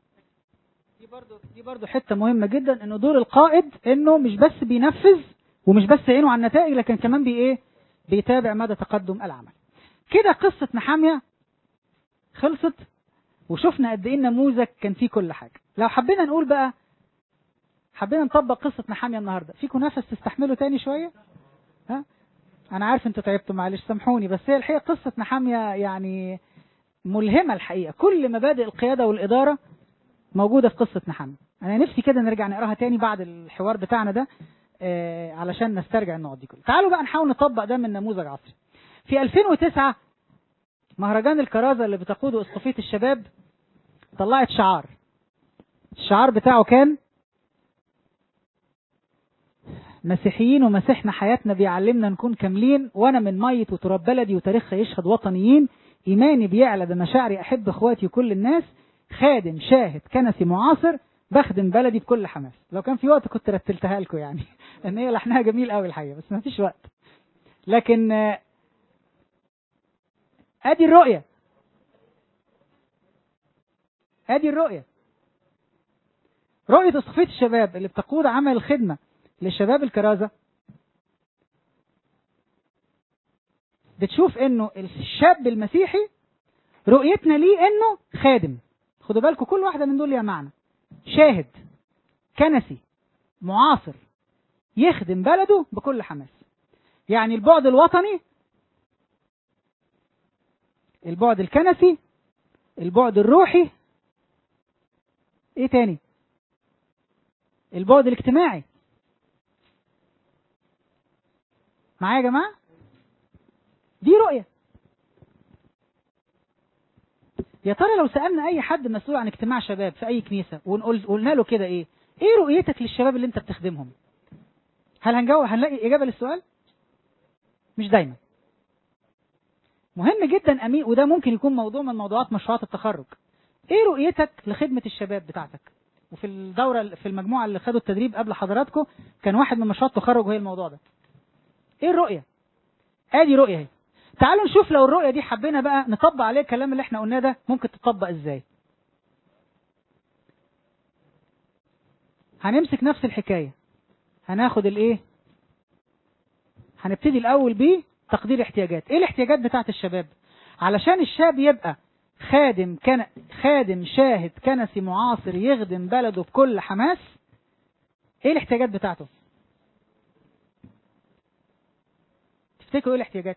دي برضو حته مهمه جدا انه دور القائد انه مش بس بينفذ ومش بس عينه على النتائج لكن كمان بي ايه بيتابع مدى تقدم العمل كده قصه نحاميه خلصت وشفنا قد ايه النموذج كان فيه كل حاجه لو حبينا نقول بقى حبينا نطبق قصه نحاميه النهارده فيكم نفس تستحملوا تاني شويه ها انا عارف انتوا تعبتوا معلش سامحوني بس هي الحقيقه قصه نحاميه يعني ملهمه الحقيقه كل مبادئ القياده والاداره موجوده في قصه نحاميه انا نفسي كده نرجع نقراها تاني بعد الحوار بتاعنا ده آه علشان نسترجع النقط دي كلها تعالوا بقى نحاول نطبق ده من نموذج عصري في 2009 مهرجان الكرازه اللي بتقوده اسقفيه الشباب طلعت شعار الشعار بتاعه كان مسيحيين ومسيحنا حياتنا بيعلمنا نكون كاملين وانا من ميت وتراب بلدي وتاريخها يشهد وطنيين ايماني بيعلى بمشاعري احب اخواتي وكل الناس خادم شاهد كنسي معاصر بخدم بلدي بكل حماس لو كان في وقت كنت رتلتها لكم يعني ان هي لحنها جميل قوي الحقيقه بس ما فيش وقت لكن آه، ادي الرؤيه ادي الرؤيه رؤيه اسقفيه الشباب اللي بتقود عمل الخدمه لشباب الكرازه بتشوف انه الشاب المسيحي رؤيتنا ليه انه خادم خدوا بالكم كل واحده من دول ليها معنى شاهد كنسي معاصر يخدم بلده بكل حماس يعني البعد الوطني البعد الكنسي البعد الروحي ايه تاني البعد الاجتماعي معايا يا جماعه دي رؤيه يا ترى لو سالنا اي حد مسؤول عن اجتماع شباب في اي كنيسه ونقول قلنا له كده ايه ايه رؤيتك للشباب اللي انت بتخدمهم هل هنجاوب هنلاقي اجابه للسؤال مش دايما مهم جدا امين وده ممكن يكون موضوع من موضوعات مشروعات التخرج ايه رؤيتك لخدمه الشباب بتاعتك وفي الدوره في المجموعه اللي خدوا التدريب قبل حضراتكم كان واحد من مشروعات التخرج وهي الموضوع ده ايه الرؤيه ادي رؤيه اهي تعالوا نشوف لو الرؤيه دي حبينا بقى نطبق عليه الكلام اللي احنا قلناه ده ممكن تطبق ازاي هنمسك نفس الحكايه هناخد الايه هنبتدي الاول بيه تقدير احتياجات ايه الاحتياجات بتاعت الشباب علشان الشاب يبقى خادم كان خادم شاهد كنسي معاصر يخدم بلده بكل حماس ايه الاحتياجات بتاعته تفتكروا ايه الاحتياجات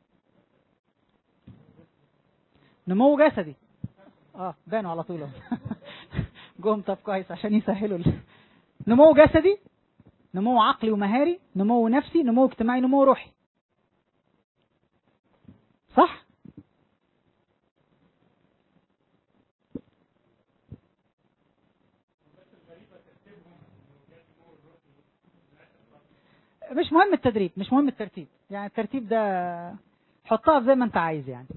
نمو جسدي اه بانوا على طول اهو. جوهم طب كويس عشان يسهلوا ال- نمو جسدي نمو عقلي ومهاري نمو نفسي نمو اجتماعي نمو روحي صح مش مهم التدريب مش مهم الترتيب يعني الترتيب ده حطها زي ما انت عايز يعني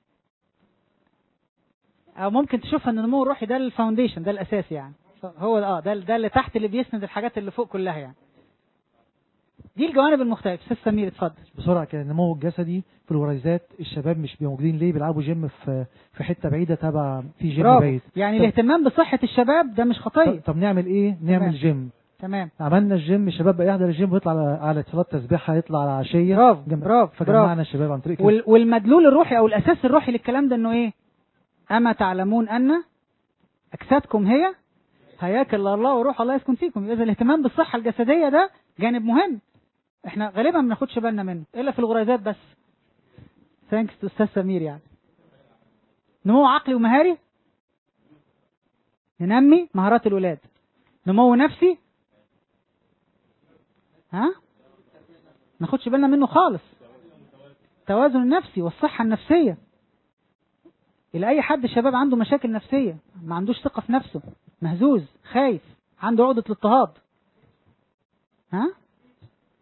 او ممكن تشوفها ان النمو الروحي ده الفاونديشن ده الاساس يعني هو اه ده ده اللي تحت اللي بيسند الحاجات اللي فوق كلها يعني دي الجوانب المختلفه استاذ سمير اتفضل بسرعه كده النمو الجسدي في الورايزات الشباب مش بيبقوا موجودين ليه بيلعبوا جيم في في حته بعيده تبع في جيم برافو بعيد يعني طب- الاهتمام بصحه الشباب ده مش خطيه طب, طب نعمل ايه نعمل تمام. جيم تمام عملنا الجيم الشباب بقى يحضر الجيم ويطلع على على صلاه تسبيحه يطلع على عشيه برافو جم- برافو فجمعنا برافو. الشباب عن طريق كده. وال والمدلول الروحي او الاساس الروحي للكلام ده انه ايه اما تعلمون ان اجسادكم هي هياكل الله وروح الله يسكن فيكم اذا الاهتمام بالصحه الجسديه ده جانب مهم احنا غالبا ما بناخدش بالنا منه الا في الغريزات بس ثانكس تو استاذ سمير يعني نمو عقلي ومهاري ننمي مهارات الولاد نمو نفسي ها ناخدش بالنا منه خالص التوازن النفسي والصحة النفسية إلى أي حد الشباب عنده مشاكل نفسية ما عندوش ثقة في نفسه مهزوز خايف عنده عقدة الاضطهاد ها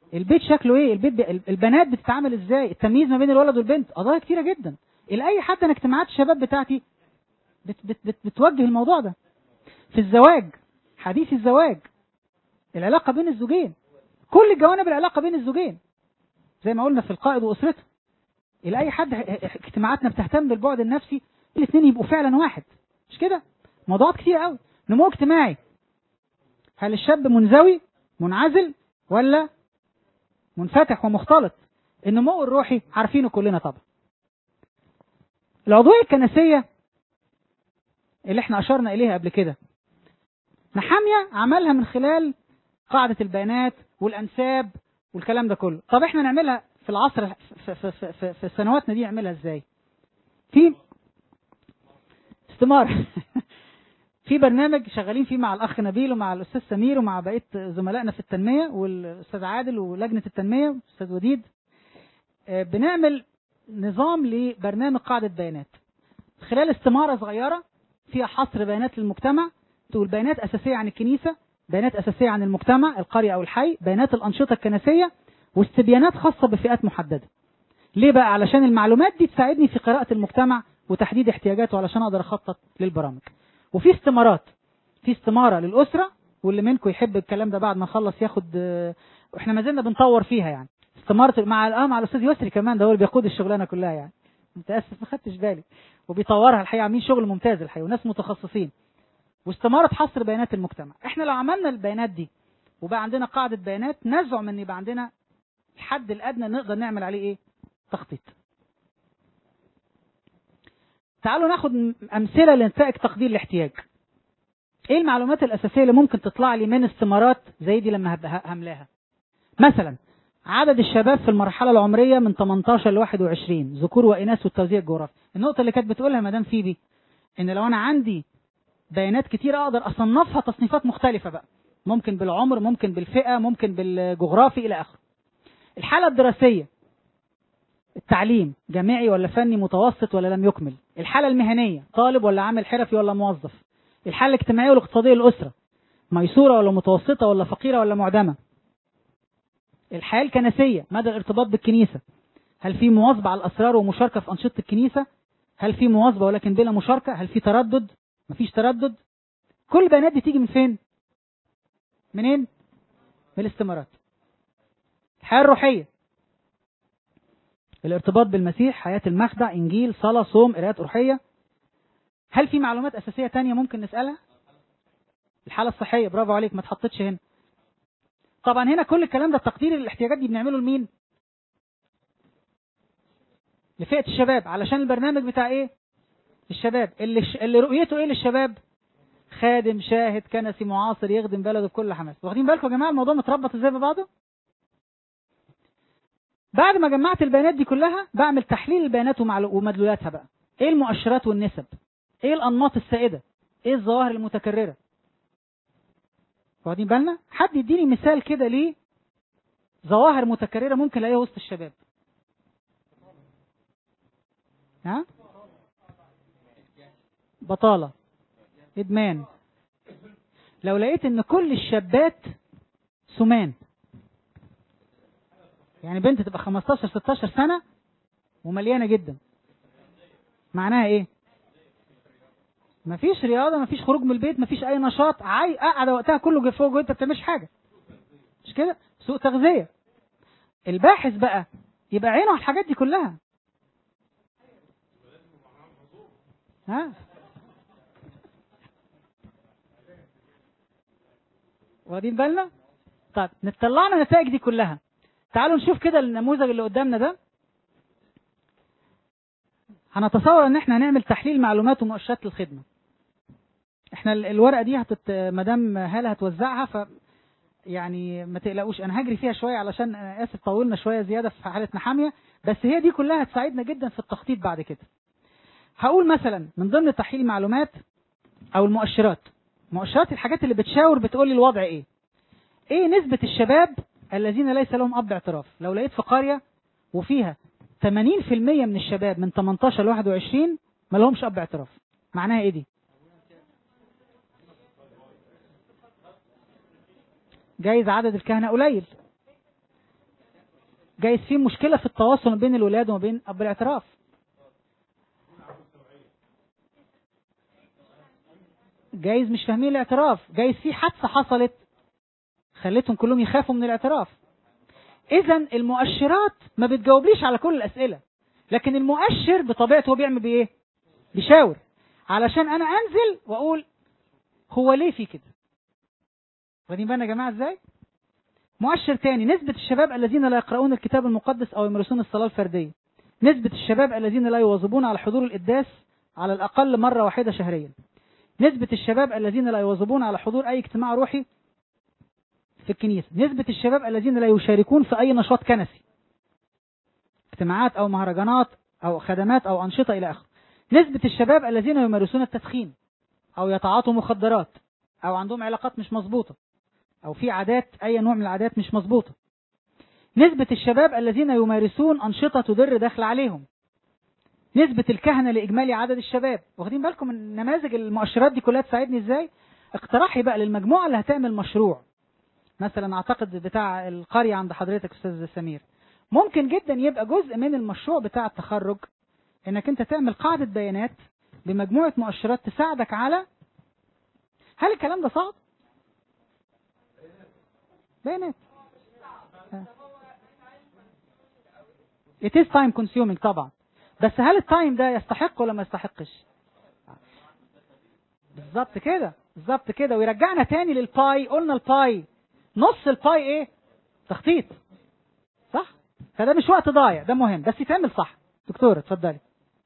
البيت شكله ايه البيت ب... البنات بتتعامل ازاي التمييز ما بين الولد والبنت قضايا كتيره جدا لاي حد انا اجتماعات الشباب بتاعتي بت... بت... بت... بتوجه الموضوع ده في الزواج حديث الزواج العلاقه بين الزوجين كل الجوانب العلاقه بين الزوجين زي ما قلنا في القائد واسرته الى اي حد اجتماعاتنا بتهتم بالبعد النفسي الاثنين يبقوا فعلا واحد مش كده موضوعات كتير قوي نمو اجتماعي هل الشاب منزوي منعزل ولا منفتح ومختلط النمو الروحي عارفينه كلنا طبعا العضوية الكنسية اللي احنا اشرنا اليها قبل كده نحامية عملها من خلال قاعدة البيانات والانساب والكلام ده كله طب احنا نعملها في العصر في, في, في, في, في سنواتنا دي نعملها ازاي في استمارة في برنامج شغالين فيه مع الاخ نبيل ومع الاستاذ سمير ومع بقيه زملائنا في التنميه والاستاذ عادل ولجنه التنميه والاستاذ وديد بنعمل نظام لبرنامج قاعده بيانات خلال استماره صغيره فيها حصر بيانات للمجتمع تقول بيانات اساسيه عن الكنيسه بيانات اساسيه عن المجتمع القريه او الحي بيانات الانشطه الكنسيه واستبيانات خاصه بفئات محدده ليه بقى علشان المعلومات دي تساعدني في قراءه المجتمع وتحديد احتياجاته علشان اقدر اخطط للبرامج وفي استمارات في استمارة للأسرة واللي منكم يحب الكلام ده بعد ما نخلص ياخد واحنا ما زلنا بنطور فيها يعني استمارة مع اه مع الأستاذ يسري كمان ده هو اللي بيقود الشغلانة كلها يعني متأسف ما خدتش بالي وبيطورها الحقيقة عاملين شغل ممتاز الحقيقة وناس متخصصين واستمارة حصر بيانات المجتمع احنا لو عملنا البيانات دي وبقى عندنا قاعدة بيانات نزعم ان يبقى عندنا الحد الأدنى نقدر نعمل عليه ايه تخطيط تعالوا ناخد أمثلة لنتائج تقدير الاحتياج ايه المعلومات الأساسية اللي ممكن تطلع لي من استمارات زي دي لما هملاها مثلا عدد الشباب في المرحلة العمرية من 18 ل 21 ذكور وإناث والتوزيع الجغرافي النقطة اللي كانت بتقولها مدام فيبي إن لو أنا عندي بيانات كتير أقدر أصنفها تصنيفات مختلفة بقى ممكن بالعمر ممكن بالفئة ممكن بالجغرافي إلى آخره الحالة الدراسية التعليم جامعي ولا فني متوسط ولا لم يكمل الحالة المهنية طالب ولا عامل حرفي ولا موظف الحالة الاجتماعية والاقتصادية للأسرة ميسورة ولا متوسطة ولا فقيرة ولا معدمة الحياة الكنسية مدى الارتباط بالكنيسة هل في مواظبة على الأسرار ومشاركة في أنشطة الكنيسة هل في مواظبة ولكن بلا مشاركة هل في تردد مفيش تردد كل البيانات دي تيجي من فين منين من الاستمارات الحياة الروحية الارتباط بالمسيح حياة المخدع إنجيل صلاة صوم قراءات روحية هل في معلومات أساسية تانية ممكن نسألها الحالة الصحية برافو عليك ما تحطتش هنا طبعا هنا كل الكلام ده تقدير الاحتياجات دي بنعمله لمين لفئة الشباب علشان البرنامج بتاع ايه الشباب اللي, ش... اللي رؤيته ايه للشباب خادم شاهد كنسي معاصر يخدم بلده بكل حماس واخدين بالكم يا جماعه الموضوع متربط ازاي ببعضه بعد ما جمعت البيانات دي كلها بعمل تحليل البيانات ومدلولاتها بقى ايه المؤشرات والنسب ايه الانماط السائده ايه الظواهر المتكرره واخدين بالنا حد يديني مثال كده ليه ظواهر متكرره ممكن الاقيها وسط الشباب ها بطاله ادمان لو لقيت ان كل الشابات سمان يعني بنت تبقى 15 16 سنه ومليانه جدا معناها ايه مفيش رياضه مفيش خروج من البيت مفيش اي نشاط عاي قاعده وقتها كله فوق وانت بتعملش حاجه مش كده سوء تغذيه الباحث بقى يبقى عينه على الحاجات دي كلها ها واخدين بالنا طيب نطلعنا النتائج دي كلها تعالوا نشوف كده النموذج اللي قدامنا ده هنتصور ان احنا هنعمل تحليل معلومات ومؤشرات للخدمه احنا الورقه دي هتت مدام هاله هتوزعها ف يعني ما تقلقوش انا هجري فيها شويه علشان انا اسف طولنا شويه زياده في حالتنا حاميه بس هي دي كلها هتساعدنا جدا في التخطيط بعد كده هقول مثلا من ضمن تحليل المعلومات او المؤشرات مؤشرات الحاجات اللي بتشاور بتقول لي الوضع ايه ايه نسبة الشباب الذين ليس لهم اب اعتراف لو لقيت في قرية وفيها 80% من الشباب من 18 ل 21 ما لهمش اب اعتراف معناها ايه دي جايز عدد الكهنة قليل جايز في مشكله في التواصل ما بين الولاد وما بين اب الاعتراف جايز مش فاهمين الاعتراف جايز في حادثه حصلت خلتهم كلهم يخافوا من الاعتراف اذا المؤشرات ما بتجاوبليش على كل الاسئله لكن المؤشر بطبيعته هو بيعمل بايه بيشاور علشان انا انزل واقول هو ليه في كده واخدين بالنا يا جماعه ازاي مؤشر تاني نسبة الشباب الذين لا يقرؤون الكتاب المقدس أو يمارسون الصلاة الفردية نسبة الشباب الذين لا يواظبون على حضور القداس على الأقل مرة واحدة شهريا نسبة الشباب الذين لا يواظبون على حضور أي اجتماع روحي في الكنيسة نسبة الشباب الذين لا يشاركون في أي نشاط كنسي اجتماعات أو مهرجانات أو خدمات أو أنشطة إلى آخره نسبة الشباب الذين يمارسون التدخين أو يتعاطوا مخدرات أو عندهم علاقات مش مظبوطة أو في عادات أي نوع من العادات مش مظبوطة نسبة الشباب الذين يمارسون أنشطة تضر دخل عليهم نسبة الكهنة لإجمالي عدد الشباب واخدين بالكم من نماذج المؤشرات دي كلها تساعدني إزاي اقتراحي بقى للمجموعة اللي هتعمل مشروع مثلا أعتقد بتاع القرية عند حضرتك أستاذ سمير ممكن جدا يبقى جزء من المشروع بتاع التخرج انك انت تعمل قاعدة بيانات بمجموعة مؤشرات تساعدك على هل الكلام ده صعب؟ بيانات آه. It is time consuming طبعا بس هل التايم ده يستحق ولا ما يستحقش؟ بالظبط كده بالظبط كده ويرجعنا تاني للباي قلنا الباي نص الباي ايه؟ تخطيط صح؟ فده مش وقت ضايع ده مهم بس يتعمل صح دكتورة اتفضلي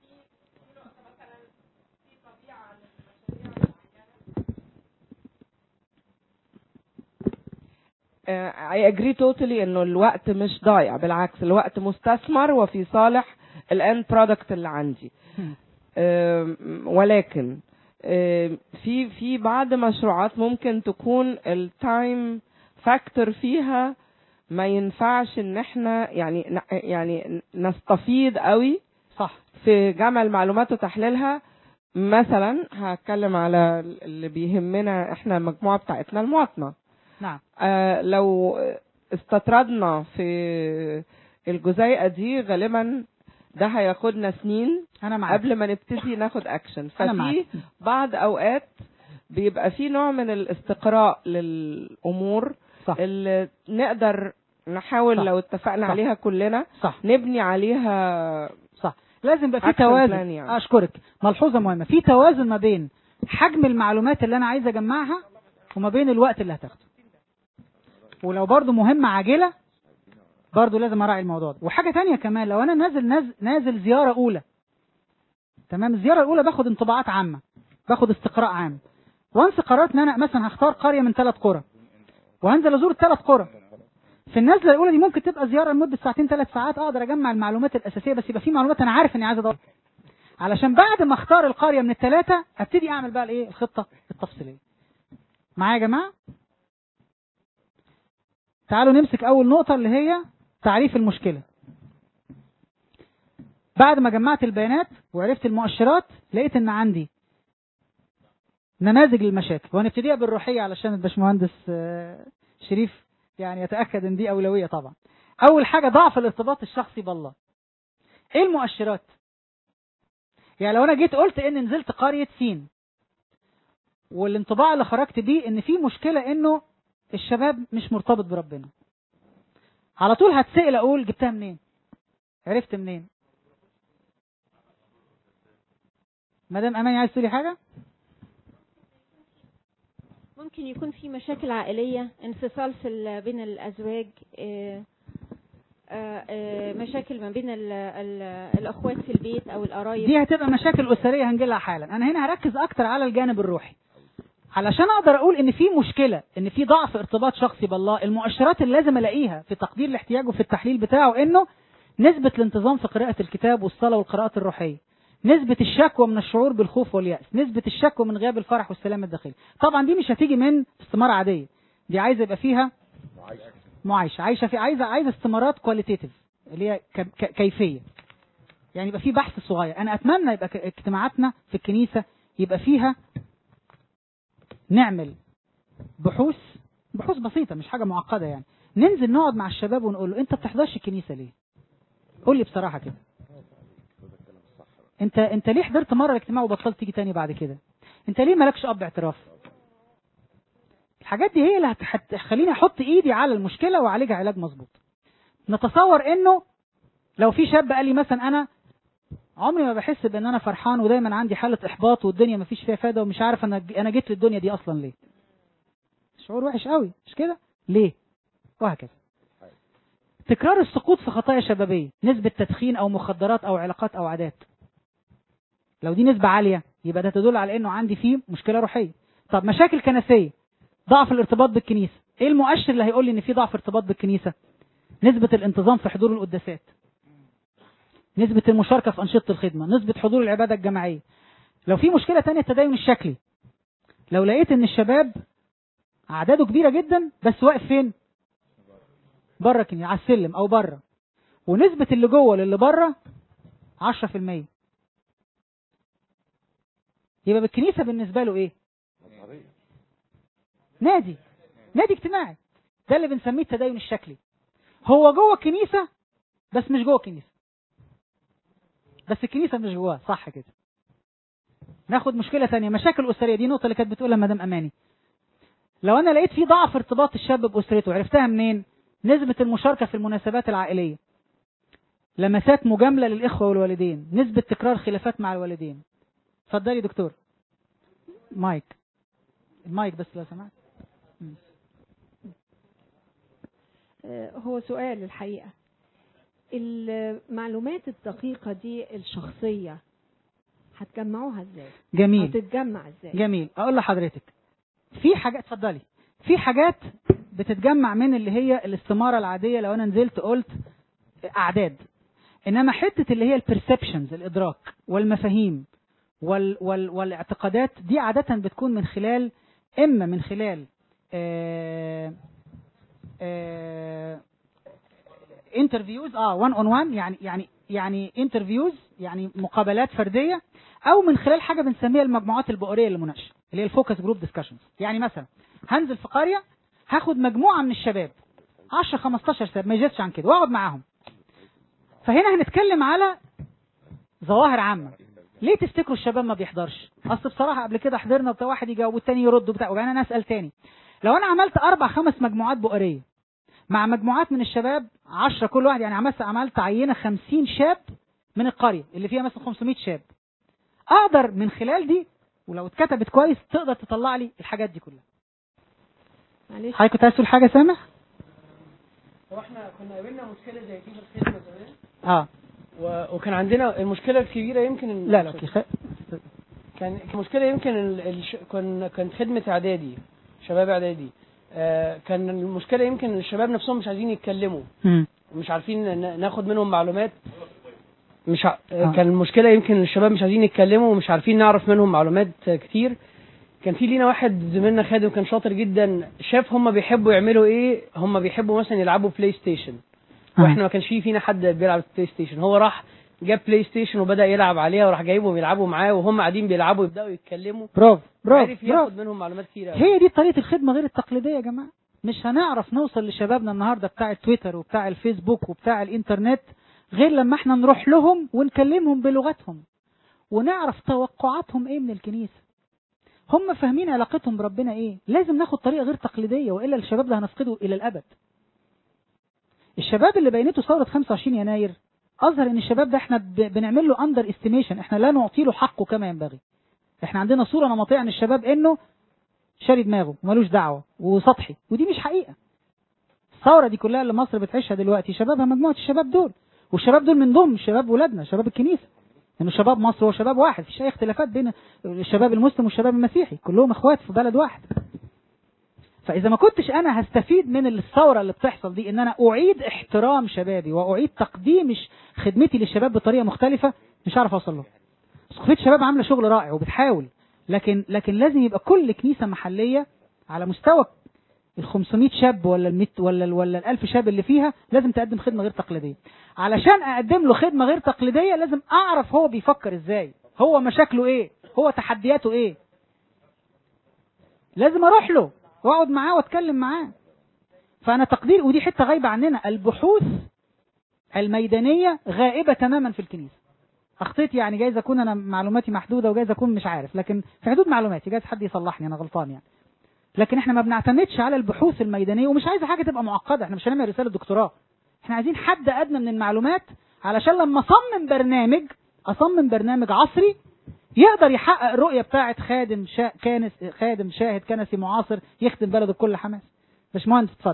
I agree totally انه الوقت مش ضايع بالعكس الوقت مستثمر وفي صالح الان برودكت اللي عندي أم، ولكن أم، في في بعض مشروعات ممكن تكون التايم فاكتور فيها ما ينفعش ان احنا يعني ن- يعني نستفيض قوي صح في جمع المعلومات وتحليلها مثلا هتكلم على اللي بيهمنا احنا المجموعه بتاعتنا المواطنه نعم آه لو استطردنا في الجزيئة دي غالبا ده هياخدنا سنين أنا معاك. قبل ما نبتدي ناخد اكشن أنا معاك. ففي بعض اوقات بيبقى في نوع من الاستقراء للامور صح. اللي نقدر نحاول صح. لو اتفقنا صح. عليها كلنا صح. نبني عليها صح لازم يبقى في Action توازن plan يعني. اشكرك ملحوظه مهمه في توازن ما بين حجم المعلومات اللي انا عايز اجمعها وما بين الوقت اللي هتاخده ولو برضو مهمه عاجله برضو لازم اراعي الموضوع ده وحاجه تانية كمان لو انا نازل نازل, نازل زياره اولى تمام الزياره الاولى باخد انطباعات عامه باخد استقراء عام وانس قررت ان انا مثلا هختار قريه من ثلاث قرى وهنزل ازور الثلاث قرى في النزله الاولى دي ممكن تبقى زياره لمده ساعتين ثلاث ساعات اقدر اجمع المعلومات الاساسيه بس يبقى في معلومات انا عارف اني عايز ادور علشان بعد ما اختار القريه من الثلاثه ابتدي اعمل بقى الايه الخطه التفصيليه معايا يا جماعه تعالوا نمسك اول نقطه اللي هي تعريف المشكله بعد ما جمعت البيانات وعرفت المؤشرات لقيت ان عندي نماذج للمشاكل وهنبتديها بالروحيه علشان الباشمهندس آه، شريف يعني يتاكد ان دي اولويه طبعا اول حاجه ضعف الارتباط الشخصي بالله ايه المؤشرات يعني لو انا جيت قلت ان نزلت قريه سين والانطباع اللي خرجت بيه ان في مشكله انه الشباب مش مرتبط بربنا على طول هتسأل اقول جبتها منين عرفت منين مدام اماني عايز تقولي حاجه ممكن يكون في مشاكل عائلية انفصال في ال- بين الأزواج آه، آه، آه، مشاكل ما بين ال ال الأخوات في البيت أو القرايب دي هتبقى مشاكل اسريه هنجيلها حالا انا هنا هركز اكتر على الجانب الروحي علشان اقدر اقول ان في مشكله ان في ضعف ارتباط شخصي بالله المؤشرات اللي لازم الاقيها في تقدير الاحتياج وفي التحليل بتاعه انه نسبه الانتظام في قراءه الكتاب والصلاه والقراءات الروحيه نسبة الشكوى من الشعور بالخوف واليأس نسبة الشكوى من غياب الفرح والسلام الداخلي طبعا دي مش هتيجي من استمارة عادية دي عايزة يبقى فيها معايشة عايشة في عايزة عايزة استمارات كواليتيتيف اللي هي ك- ك- كيفية يعني يبقى في بحث صغير انا اتمنى يبقى ك- اجتماعاتنا في الكنيسة يبقى فيها نعمل بحوث بحوث بسيطه مش حاجه معقده يعني ننزل نقعد مع الشباب ونقول له انت بتحضرش الكنيسه ليه قول لي بصراحه كده انت انت ليه حضرت مره الاجتماع وبطلت تيجي تاني بعد كده انت ليه مالكش اب اعتراف الحاجات دي هي اللي هت- هتخليني احط ايدي على المشكله واعالجها علاج مظبوط نتصور انه لو في شاب قال لي مثلا انا عمري ما بحس بان انا فرحان ودايما عندي حاله احباط والدنيا ما فيش فيها فايده ومش عارف انا انا جيت للدنيا دي اصلا ليه شعور وحش قوي مش كده ليه وهكذا تكرار السقوط في خطايا شبابيه نسبه تدخين او مخدرات او علاقات او عادات لو دي نسبه عاليه يبقى ده تدل على انه عندي فيه مشكله روحيه طب مشاكل كنسيه ضعف الارتباط بالكنيسه ايه المؤشر اللي هيقول لي ان في ضعف ارتباط بالكنيسه نسبه الانتظام في حضور القداسات نسبة المشاركة في أنشطة الخدمة نسبة حضور العبادة الجماعية لو في مشكلة تانية التدين الشكلي لو لقيت ان الشباب أعداده كبيرة جدا بس واقف فين بره كني على السلم أو بره ونسبة اللي جوه للي بره 10% يبقى بالكنيسة بالنسبة له ايه نادي نادي اجتماعي ده اللي بنسميه التدين الشكلي هو جوه الكنيسة بس مش جوه الكنيسة بس الكنيسة مش جواها صح كده ناخد مشكلة تانية مشاكل أسرية دي نقطة اللي كانت بتقولها مدام أماني لو أنا لقيت في ضعف ارتباط الشاب بأسرته عرفتها منين نسبة المشاركة في المناسبات العائلية لمسات مجاملة للإخوة والوالدين نسبة تكرار خلافات مع الوالدين اتفضلي دكتور مايك المايك بس لو سمحت آه، هو سؤال الحقيقة المعلومات الدقيقة دي الشخصية هتجمعوها ازاي؟ جميل. أو تتجمع ازاي؟ جميل اقول لحضرتك في حاجات اتفضلي في حاجات بتتجمع من اللي هي الاستماره العاديه لو انا نزلت قلت اعداد انما حته اللي هي البرسبشنز الادراك والمفاهيم وال وال والاعتقادات دي عاده بتكون من خلال اما من خلال آه آه انترفيوز اه 1 اون 1 يعني يعني يعني انترفيوز يعني مقابلات فرديه او من خلال حاجه بنسميها المجموعات البؤريه للمناقشه اللي هي الفوكس جروب ديسكشنز يعني مثلا هنزل في قريه هاخد مجموعه من الشباب 10 15 شباب ما يزيدش عن كده واقعد معاهم فهنا هنتكلم على ظواهر عامه ليه تفتكروا الشباب ما بيحضرش اصل بصراحه قبل كده حضرنا بتاع واحد يجاوب والتاني يرد وبتاع وبعدين انا اسال تاني لو انا عملت اربع خمس مجموعات بؤريه مع مجموعات من الشباب 10 كل واحد يعني عملت عملت عينه 50 شاب من القريه اللي فيها مثلا 500 شاب اقدر من خلال دي ولو اتكتبت كويس تقدر تطلع لي الحاجات دي كلها معلش حضرتك كنت عايز تقول حاجه سامح هو احنا كنا قابلنا مشكله زي دي في الخدمه زمان اه و... وكان عندنا المشكله الكبيره يمكن إن- لا لا اوكي خ... كان المشكله يمكن ال... الش... كان كانت خدمه اعدادي شباب اعدادي آه كان المشكله يمكن إن الشباب نفسهم مش عايزين يتكلموا مم. مش عارفين ن- ناخد منهم معلومات مش ع... آه. كان المشكله يمكن الشباب مش عايزين يتكلموا ومش عارفين نعرف منهم معلومات كتير كان في لينا واحد زميلنا خادم كان شاطر جدا شاف هم بيحبوا يعملوا ايه هم بيحبوا مثلا يلعبوا بلاي ستيشن آه. واحنا ما كانش في فينا حد بيلعب بلاي ستيشن هو راح جاب بلاي ستيشن وبدا يلعب عليها وراح جايبهم يلعبوا معاه وهم قاعدين بيلعبوا يبداوا يتكلموا برافو برافو عرف برافو ياخد منهم معلومات كتير هي دي طريقه الخدمه غير التقليديه يا جماعه مش هنعرف نوصل لشبابنا النهارده بتاع التويتر وبتاع الفيسبوك وبتاع الانترنت غير لما احنا نروح لهم ونكلمهم بلغتهم ونعرف توقعاتهم ايه من الكنيسه هم فاهمين علاقتهم بربنا ايه لازم ناخد طريقه غير تقليديه والا الشباب ده هنفقده الى الابد الشباب اللي بينته ثوره 25 يناير اظهر ان الشباب ده احنا ب- بنعمل له اندر استيميشن احنا لا نعطي له حقه كما ينبغي احنا عندنا صوره نمطيه عن الشباب انه شاري دماغه ومالوش دعوه وسطحي ودي مش حقيقه الثوره دي كلها اللي مصر بتعيشها دلوقتي شبابها مجموعه الشباب دول والشباب دول من ضمن شباب ولادنا شباب الكنيسه انه شباب مصر هو شباب واحد مفيش اي اختلافات بين الشباب المسلم والشباب المسيحي كلهم اخوات في بلد واحد فاذا ما كنتش انا هستفيد من الثوره اللي بتحصل دي ان انا اعيد احترام شبابي واعيد تقديم ش- خدمتي للشباب بطريقه مختلفه مش هعرف اوصل لهم صحفيه شباب عامله شغل رائع وبتحاول لكن لكن لازم يبقى كل كنيسه محليه على مستوى ال 500 شاب ولا ال 100 ولا ال ولا ال 1000 شاب اللي فيها لازم تقدم خدمه غير تقليديه علشان اقدم له خدمه غير تقليديه لازم اعرف هو بيفكر ازاي هو مشاكله ايه هو تحدياته ايه لازم اروح له واقعد معاه واتكلم معاه فانا تقدير ودي حته غايبه عننا البحوث الميدانيه غائبه تماما في الكنيسه اخطيت يعني جايز اكون انا معلوماتي محدوده وجايز اكون مش عارف لكن في حدود معلوماتي جايز حد يصلحني انا غلطان يعني لكن احنا ما بنعتمدش على البحوث الميدانيه ومش عايزه حاجه تبقى معقده احنا مش هنعمل رساله دكتوراه احنا عايزين حد ادنى من المعلومات علشان لما اصمم برنامج اصمم برنامج عصري يقدر يحقق الرؤيه بتاعه خادم شا... كانس خادم شاهد كنسي معاصر يخدم بلده بكل حماس باشمهندس اتفضل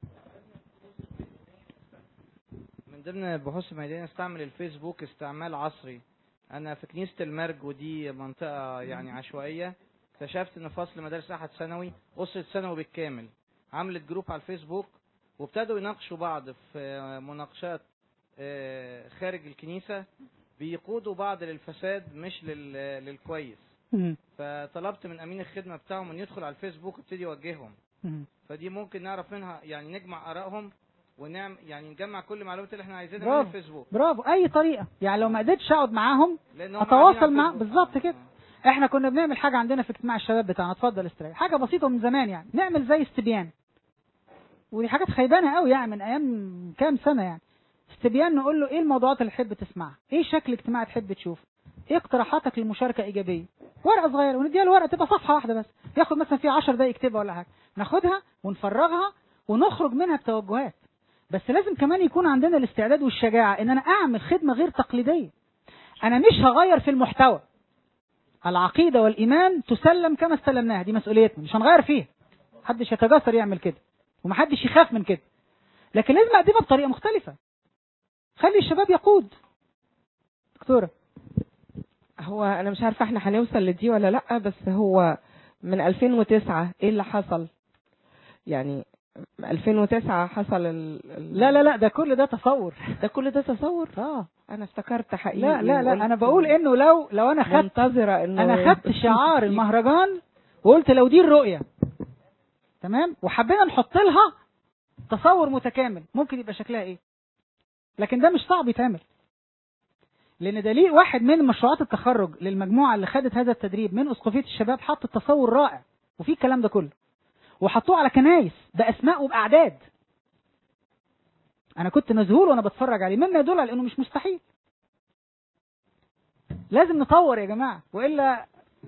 من ضمن البحوث الميدانية استعمل الفيسبوك استعمال عصري انا في كنيسة المرج ودي منطقة يعني عشوائية اكتشفت ان فصل مدارس احد ثانوي اسرة ثانوي بالكامل عملت جروب على الفيسبوك وابتدوا يناقشوا بعض في مناقشات آه، خارج الكنيسة بيقودوا بعض للفساد مش لل- للكويس مم. فطلبت من امين الخدمة بتاعهم ان يدخل على الفيسبوك ويبتدي يوجههم مم. فدي ممكن نعرف منها يعني نجمع ارائهم ونعمل يعني نجمع كل المعلومات اللي احنا عايزينها من برافو الفيسبوك برافو اي طريقه يعني لو ما قدرتش اقعد معاهم لأن هم قاعدين على اتواصل معاهم الفيسبوك. بالظبط كده احنا كنا بنعمل حاجه عندنا في اجتماع الشباب بتاعنا اتفضل استريح حاجه بسيطه من زمان يعني نعمل زي استبيان ودي حاجات خيبانه قوي يعني من ايام كام سنه يعني استبيان نقول له ايه الموضوعات اللي تحب تسمعها ايه شكل اجتماع تحب تشوفه ايه اقتراحاتك للمشاركه ايجابيه ورقه صغيره ونديها له ورقه تبقى صفحه واحده بس ياخد مثلا فيها 10 دقائق يكتبها ولا حاجه ناخدها ونفرغها ونخرج منها بتوجهات بس لازم كمان يكون عندنا الاستعداد والشجاعه ان انا اعمل خدمه غير تقليديه انا مش هغير في المحتوى العقيده والايمان تسلم كما استلمناها دي مسؤوليتنا مش هنغير فيها محدش يتجاسر يعمل كده ومحدش يخاف من كده لكن لازم اقدمها بطريقه مختلفه خلي الشباب يقود دكتوره هو انا مش عارفه احنا هنوصل لدي ولا لا بس هو من 2009 ايه اللي حصل يعني 2009 حصل ال... ال- لا لا لا ده كل ده تصور ده كل ده تصور اه انا افتكرت حقيقي لا لا لا وقلت انا بقول انه لو لو انا خدت منتظره انه انا خدت شعار المهرجان وقلت لو دي الرؤيه تمام وحبينا نحط لها تصور متكامل ممكن يبقى شكلها ايه لكن ده مش صعب يتعمل لان دليل واحد من مشروعات التخرج للمجموعه اللي خدت هذا التدريب من اسقفيه الشباب حط التصور رائع وفي الكلام ده كله وحطوه على كنايس باسماء وباعداد انا كنت مذهول وانا بتفرج عليه مما يدل على انه مش مستحيل لازم نطور يا جماعه والا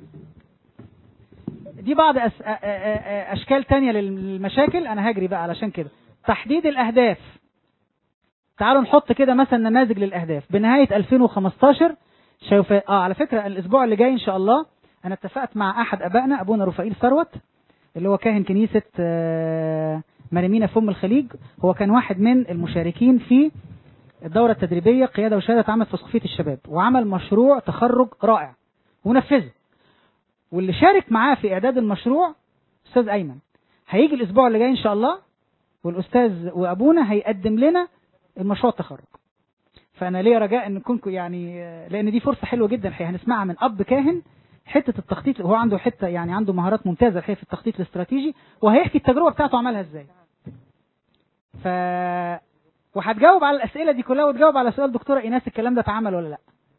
دي بعض أس... أ- أ- أ- اشكال تانية للمشاكل انا هجري بقى علشان كده تحديد الاهداف تعالوا نحط كده مثلا نماذج للاهداف بنهايه 2015 شوف اه على فكره الاسبوع اللي جاي ان شاء الله انا اتفقت مع احد ابائنا ابونا رفائيل ثروت اللي هو كاهن كنيسه آه، مريمينا في ام الخليج هو كان واحد من المشاركين في الدورة التدريبية قيادة وشهادة عمل في سقفية الشباب وعمل مشروع تخرج رائع ونفذه واللي شارك معاه في إعداد المشروع أستاذ أيمن هيجي الأسبوع اللي جاي إن شاء الله والأستاذ وأبونا هيقدم لنا المشروع التخرج فأنا ليا رجاء إن كنكم يعني لأن دي فرصة حلوة جدا الحقيقة هنسمعها من أب كاهن حتة التخطيط هو عنده حتة يعني عنده مهارات ممتازة الحقيقة في التخطيط الاستراتيجي وهيحكي التجربة بتاعته عملها إزاي ف وهتجاوب على الاسئله دي كلها وتجاوب على سؤال دكتوره ايناس الكلام ده اتعمل ولا لا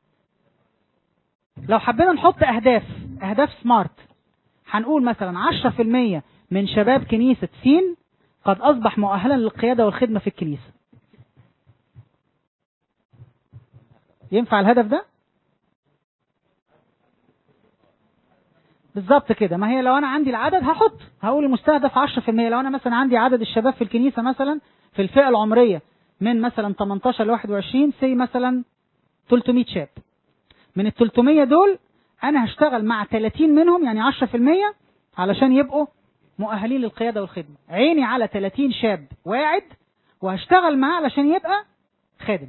لو حبينا نحط اهداف اهداف سمارت هنقول مثلا 10% من شباب كنيسه سين قد اصبح مؤهلا للقياده والخدمه في الكنيسه ينفع الهدف ده بالظبط كده ما هي لو انا عندي العدد هحط هقول المستهدف 10% لو انا مثلا عندي عدد الشباب في الكنيسه مثلا في الفئه العمريه من مثلا 18 ل 21 سي مثلا 300 شاب من ال 300 دول انا هشتغل مع 30 منهم يعني 10% علشان يبقوا مؤهلين للقياده والخدمه عيني على 30 شاب واعد وهشتغل معاه علشان يبقى خادم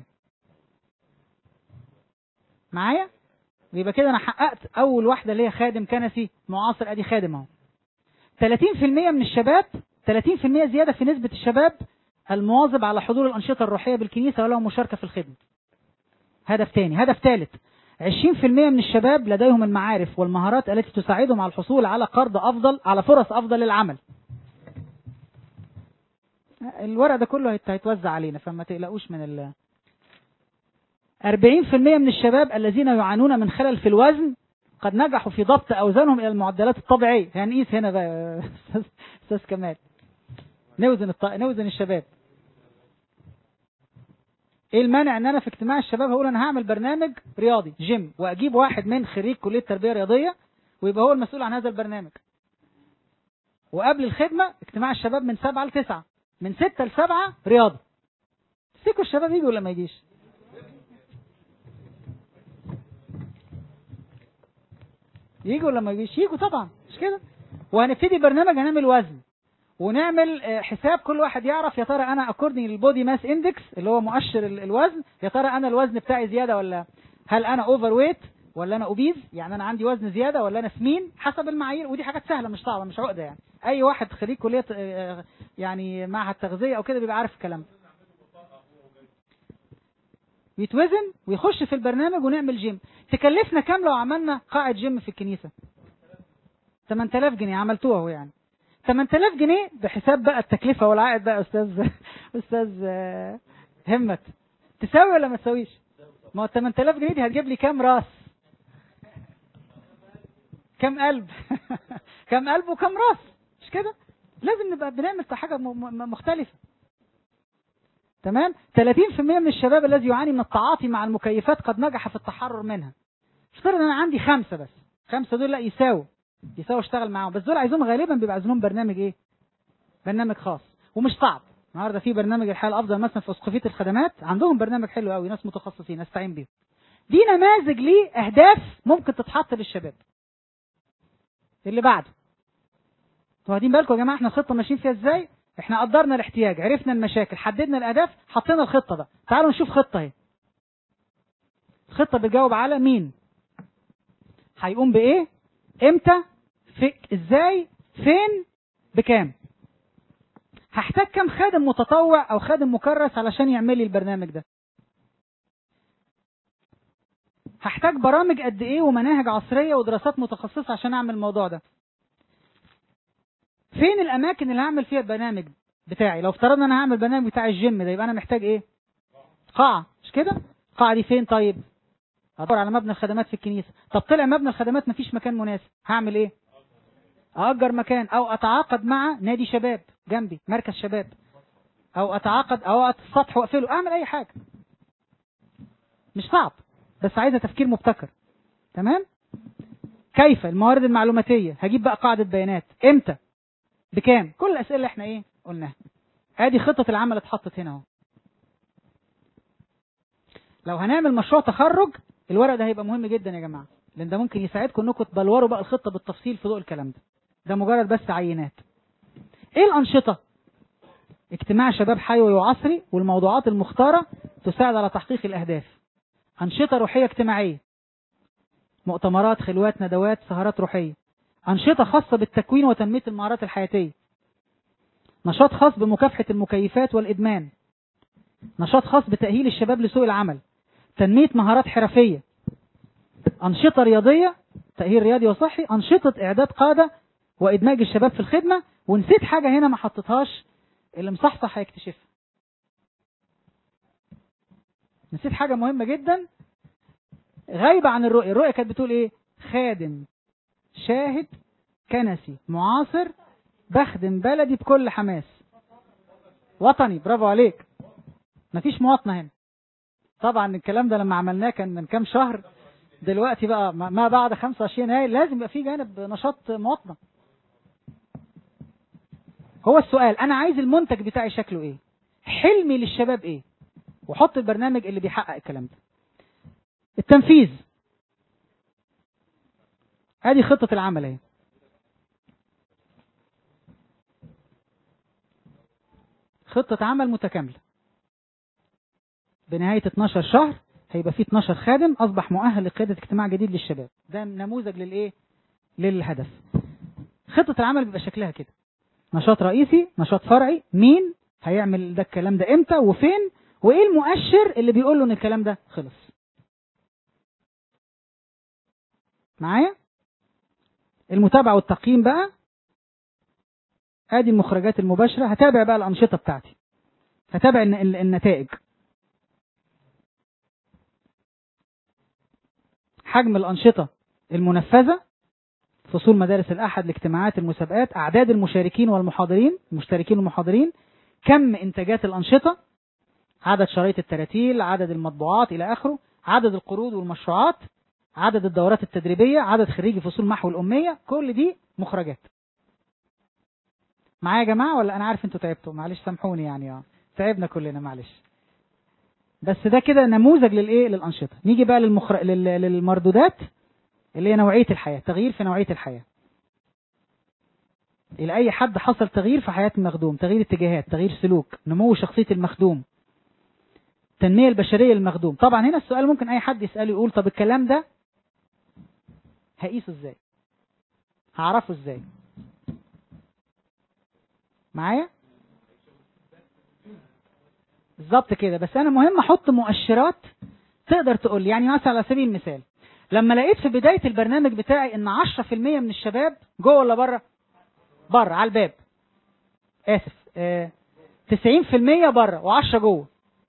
معايا يبقى كده انا حققت اول واحده اللي هي خادم كنسي معاصر ادي خادم اهو 30% من الشباب 30% زياده في نسبه الشباب المواظب على حضور الانشطه الروحيه بالكنيسه ولو مشاركه في الخدمه هدف تاني هدف ثالث 20% من الشباب لديهم المعارف والمهارات التي تساعدهم على الحصول على قرض افضل على فرص افضل للعمل الورق ده كله هيت- هيتوزع علينا فما تقلقوش من ال 40% من الشباب الذين يعانون من خلل في الوزن قد نجحوا في ضبط اوزانهم الى المعدلات الطبيعيه هنقيس هنا بقى يا استاذ استاذ كمال نوزن الط... نوزن الشباب ايه المانع ان انا في اجتماع الشباب هقول انا هعمل برنامج رياضي جيم واجيب واحد من خريج كليه تربيه رياضيه ويبقى هو المسؤول عن هذا البرنامج وقبل الخدمه اجتماع الشباب من سبعة لتسعة من ستة لسبعة رياضه تفتكروا الشباب يجي ولا ما يجيش يجوا ولا ما يجيش يجوا طبعا مش كده وهنبتدي برنامج هنعمل وزن ونعمل آه، حساب كل واحد يعرف يا ترى انا اكوردنج للبودي ماس اندكس اللي هو مؤشر ال- الوزن يا ترى انا الوزن بتاعي زياده ولا هل انا اوفر ويت ولا انا اوبيز يعني انا عندي وزن زياده ولا انا سمين حسب المعايير ودي حاجات سهله مش صعبه مش عقده يعني اي واحد خريج كليه آه، يعني معهد تغذيه او كده بيبقى عارف الكلام ده بيتوزن ويخش في البرنامج ونعمل جيم تكلفنا كام لو عملنا قاعة جيم في الكنيسة 8000 جنيه عملتوها اهو يعني 8000 جنيه بحساب بقى التكلفة والعائد بقى يا استاذ استاذ آه، همت تساوي ولا ما تساويش ما هو 8000 جنيه دي هتجيب لي كام راس كام قلب كام قلب وكام راس مش كده لازم نبقى بنعمل حاجة م- م- مختلفة تمام 30% من الشباب الذي يعاني من التعاطي مع المكيفات قد نجح في التحرر منها افترض ان انا عندي خمسة بس خمسة دول لا يساووا يساووا اشتغل معاهم بس دول عايزهم غالبا بيبقى عايزينهم برنامج ايه برنامج خاص ومش صعب النهارده في برنامج الحياه الافضل مثلا في اسقفيه الخدمات عندهم برنامج حلو قوي ناس متخصصين استعين بيهم دي نماذج لاهداف ممكن تتحط للشباب اللي بعده انتوا واخدين بالكم يا جماعه احنا الخطه ماشيين فيها ازاي احنا قدرنا الاحتياج عرفنا المشاكل حددنا الاهداف حطينا الخطه بقى تعالوا نشوف خطه اهي الخطه بتجاوب على مين هيقوم بايه امتى في ازاي فين بكام هحتاج كام خادم متطوع او خادم مكرس علشان يعمل لي البرنامج ده هحتاج برامج قد ايه ومناهج عصريه ودراسات متخصصه عشان اعمل الموضوع ده فين الاماكن اللي هعمل فيها البرنامج بتاعي لو افترضنا انا هعمل برنامج بتاع الجيم ده يبقى انا محتاج ايه قاعه مش كده القاعه دي فين طيب هدور على مبنى الخدمات في الكنيسه طب طلع مبنى الخدمات مفيش مكان مناسب هعمل ايه اجر مكان او اتعاقد مع نادي شباب جنبي مركز شباب او اتعاقد او السطح واقفله اعمل اي حاجه مش صعب بس عايزه تفكير مبتكر تمام كيف الموارد المعلوماتيه هجيب بقى قاعده بيانات امتى بكام كل الاسئله اللي احنا ايه قلناها ادي خطه العمل اتحطت هنا اهو لو هنعمل مشروع تخرج الورق ده هيبقى مهم جدا يا جماعه لان ده ممكن يساعدكم انكم تبلوروا بقى الخطه بالتفصيل في ضوء الكلام ده ده مجرد بس عينات ايه الانشطه اجتماع شباب حيوي وعصري والموضوعات المختاره تساعد على تحقيق الاهداف انشطه روحيه اجتماعيه مؤتمرات خلوات ندوات سهرات روحيه انشطه خاصه بالتكوين وتنميه المهارات الحياتيه نشاط خاص بمكافحه المكيفات والادمان نشاط خاص بتاهيل الشباب لسوق العمل تنميه مهارات حرفيه انشطه رياضيه تاهيل رياضي وصحي انشطه اعداد قاده وادماج الشباب في الخدمه ونسيت حاجه هنا ما حطيتهاش اللي مصحصح هيكتشفها نسيت حاجه مهمه جدا غايبه عن الرؤيه الرؤيه كانت بتقول ايه خادم شاهد كنسي معاصر بخدم بلدي بكل حماس وطني برافو عليك مفيش مواطنه هنا طبعا الكلام ده لما عملناه كان من كام شهر دلوقتي بقى ما بعد 25 يناير لازم يبقى في جانب نشاط مواطنه هو السؤال انا عايز المنتج بتاعي شكله ايه حلمي للشباب ايه وحط البرنامج اللي بيحقق الكلام ده التنفيذ ادي خطه العمل اهي خطه عمل متكامله بنهايه 12 شهر هيبقى في 12 خادم اصبح مؤهل لقياده اجتماع جديد للشباب ده نموذج للايه للهدف خطه العمل بيبقى شكلها كده نشاط رئيسي نشاط فرعي مين هيعمل ده الكلام ده امتى وفين وايه المؤشر اللي بيقول له ان الكلام ده خلص معايا المتابعه والتقييم بقى ادي المخرجات المباشره هتابع بقى الانشطه بتاعتي هتابع النتائج حجم الأنشطة المنفذة فصول مدارس الأحد الاجتماعات المسابقات أعداد المشاركين والمحاضرين المشتركين والمحاضرين كم إنتاجات الأنشطة عدد شرايط التراتيل عدد المطبوعات إلى آخره عدد القروض والمشروعات عدد الدورات التدريبية عدد خريجي فصول محو الأمية كل دي مخرجات معايا يا جماعة ولا أنا عارف أنتوا تعبتوا معلش سامحوني يعني اه تعبنا كلنا معلش بس ده كده نموذج للإيه للأنشطة نيجي بقى للمخر... لل... للمردودات اللي هي نوعية الحياة تغيير في نوعية الحياة إلى أي حد حصل تغيير في حياة المخدوم تغيير اتجاهات تغيير سلوك نمو شخصية المخدوم التنمية البشرية للمخدوم طبعا هنا السؤال ممكن أي حد يسأله يقول طب الكلام ده هقيسه ازاي هعرفه ازاي معايا بالظبط كده بس انا مهم احط مؤشرات تقدر تقول لي يعني مثلا على سبيل المثال لما لقيت في بداية البرنامج بتاعي ان 10% من الشباب جوه ولا بره بره على الباب اسف آه 90% بره و10 جوه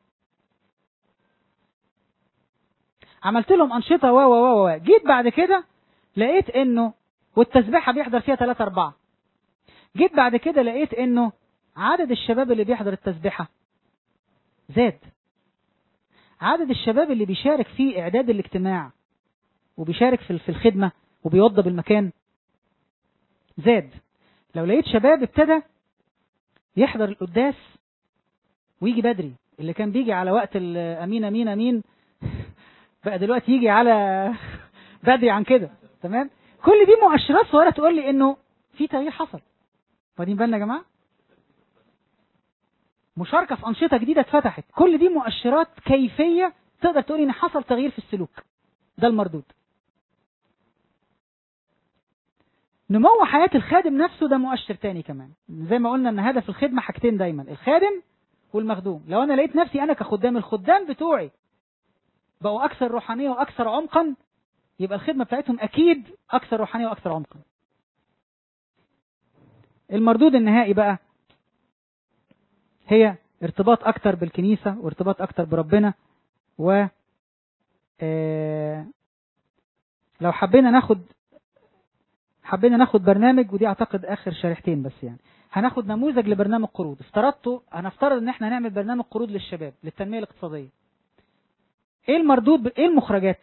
عملت لهم انشطه و و و جيت بعد كده لقيت انه والتسبيحه بيحضر فيها 3 4 جيت بعد كده لقيت انه عدد الشباب اللي بيحضر التسبيحه زاد عدد الشباب اللي بيشارك في اعداد الاجتماع وبيشارك في في الخدمه وبيوضب المكان زاد لو لقيت شباب ابتدى يحضر القداس ويجي بدري اللي كان بيجي على وقت امين امين امين بقى دلوقتي يجي على بدري عن كده تمام كل دي مؤشرات صغيره تقول لي انه في تغيير حصل واخدين بالنا يا جماعه مشاركه في انشطه جديده اتفتحت كل دي مؤشرات كيفيه تقدر تقول ان حصل تغيير في السلوك ده المردود نمو حياة الخادم نفسه ده مؤشر تاني كمان زي ما قلنا ان هدف الخدمة حاجتين دايما الخادم والمخدوم لو انا لقيت نفسي انا كخدام الخدام بتوعي بقوا اكثر روحانية واكثر عمقا يبقى الخدمة بتاعتهم اكيد اكثر روحانية واكثر عمقا المردود النهائي بقى هي ارتباط اكتر بالكنيسة وارتباط اكتر بربنا و آه لو حبينا ناخد حبينا ناخد برنامج ودي اعتقد اخر شريحتين بس يعني هناخد نموذج لبرنامج قروض افترضته هنفترض ان احنا هنعمل برنامج قروض للشباب للتنميه الاقتصاديه ايه المردود ب... ايه المخرجات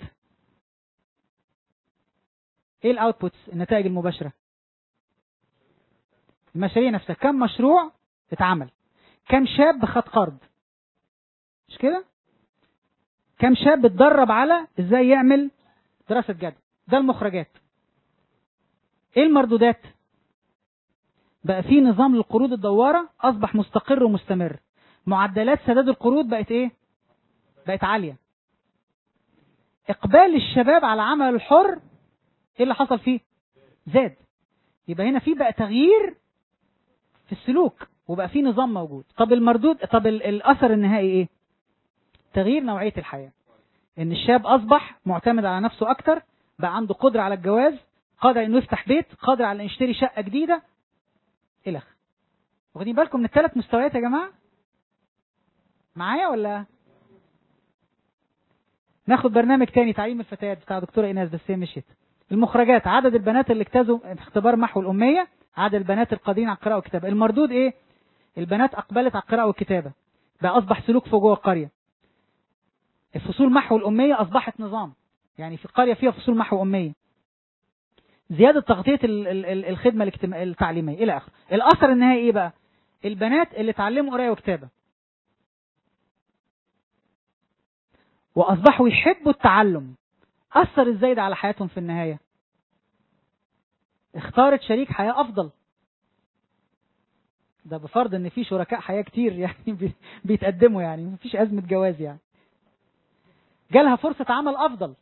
ايه الاوتبوتس النتائج المباشره المشاريع نفسها كم مشروع اتعمل كم شاب خد قرض مش كده كم شاب اتدرب على ازاي يعمل دراسه جدوى ده المخرجات ايه المردودات بقى في نظام للقروض الدوارة اصبح مستقر ومستمر معدلات سداد القروض بقت ايه بقت عالية اقبال الشباب على العمل الحر ايه اللي حصل فيه زاد يبقى هنا في بقى تغيير في السلوك وبقى في نظام موجود طب المردود طب الاثر النهائي ايه تغيير نوعية الحياة ان الشاب اصبح معتمد على نفسه اكتر بقى عنده قدرة على الجواز قادر انه يفتح بيت قادر على انه يشتري شقه جديده الخ واخدين بالكم من الثلاث مستويات يا جماعه معايا ولا ناخد برنامج تاني تعليم الفتيات بتاع دكتوره ايناس بس هي مشيت المخرجات عدد البنات اللي اجتازوا اختبار محو الاميه عدد البنات القادرين على القراءه والكتابه المردود ايه البنات اقبلت على القراءه والكتابه بقى اصبح سلوك في جوه القريه الفصول محو الاميه اصبحت نظام يعني في القريه فيها فصول محو اميه زيادة تغطية الخدمة التعليمية إلى آخره الأثر النهائي إيه بقى البنات اللي اتعلموا قراية وكتابة وأصبحوا يحبوا التعلم أثر إزاي ده على حياتهم في النهاية اختارت شريك حياة أفضل ده بفرض ان في شركاء حياة كتير يعني بيتقدموا يعني مفيش أزمة جواز يعني جالها فرصة عمل أفضل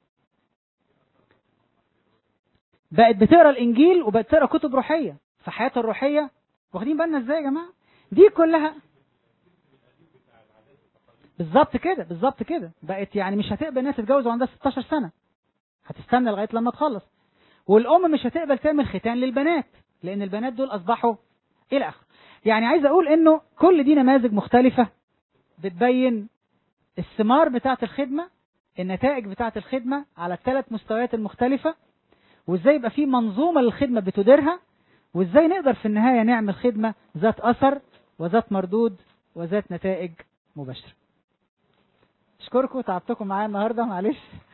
بقت بتقرا الانجيل وبقت تقرا كتب روحيه في حياتها الروحيه واخدين بالنا ازاي يا جماعه دي كلها بالظبط كده بالظبط كده بقت يعني مش هتقبل انها تتجوز وعندها 16 سنه هتستنى لغايه لما تخلص والام مش هتقبل تعمل ختان للبنات لان البنات دول اصبحوا الى اخره يعني عايز اقول انه كل دي نماذج مختلفه بتبين الثمار بتاعه الخدمه النتائج بتاعه الخدمه على الثلاث مستويات المختلفه وازاي يبقى في منظومة للخدمة بتديرها وازاي نقدر في النهاية نعمل خدمة ذات أثر وذات مردود وذات نتائج مباشرة اشكركم تعبتكم معايا النهاردة معلش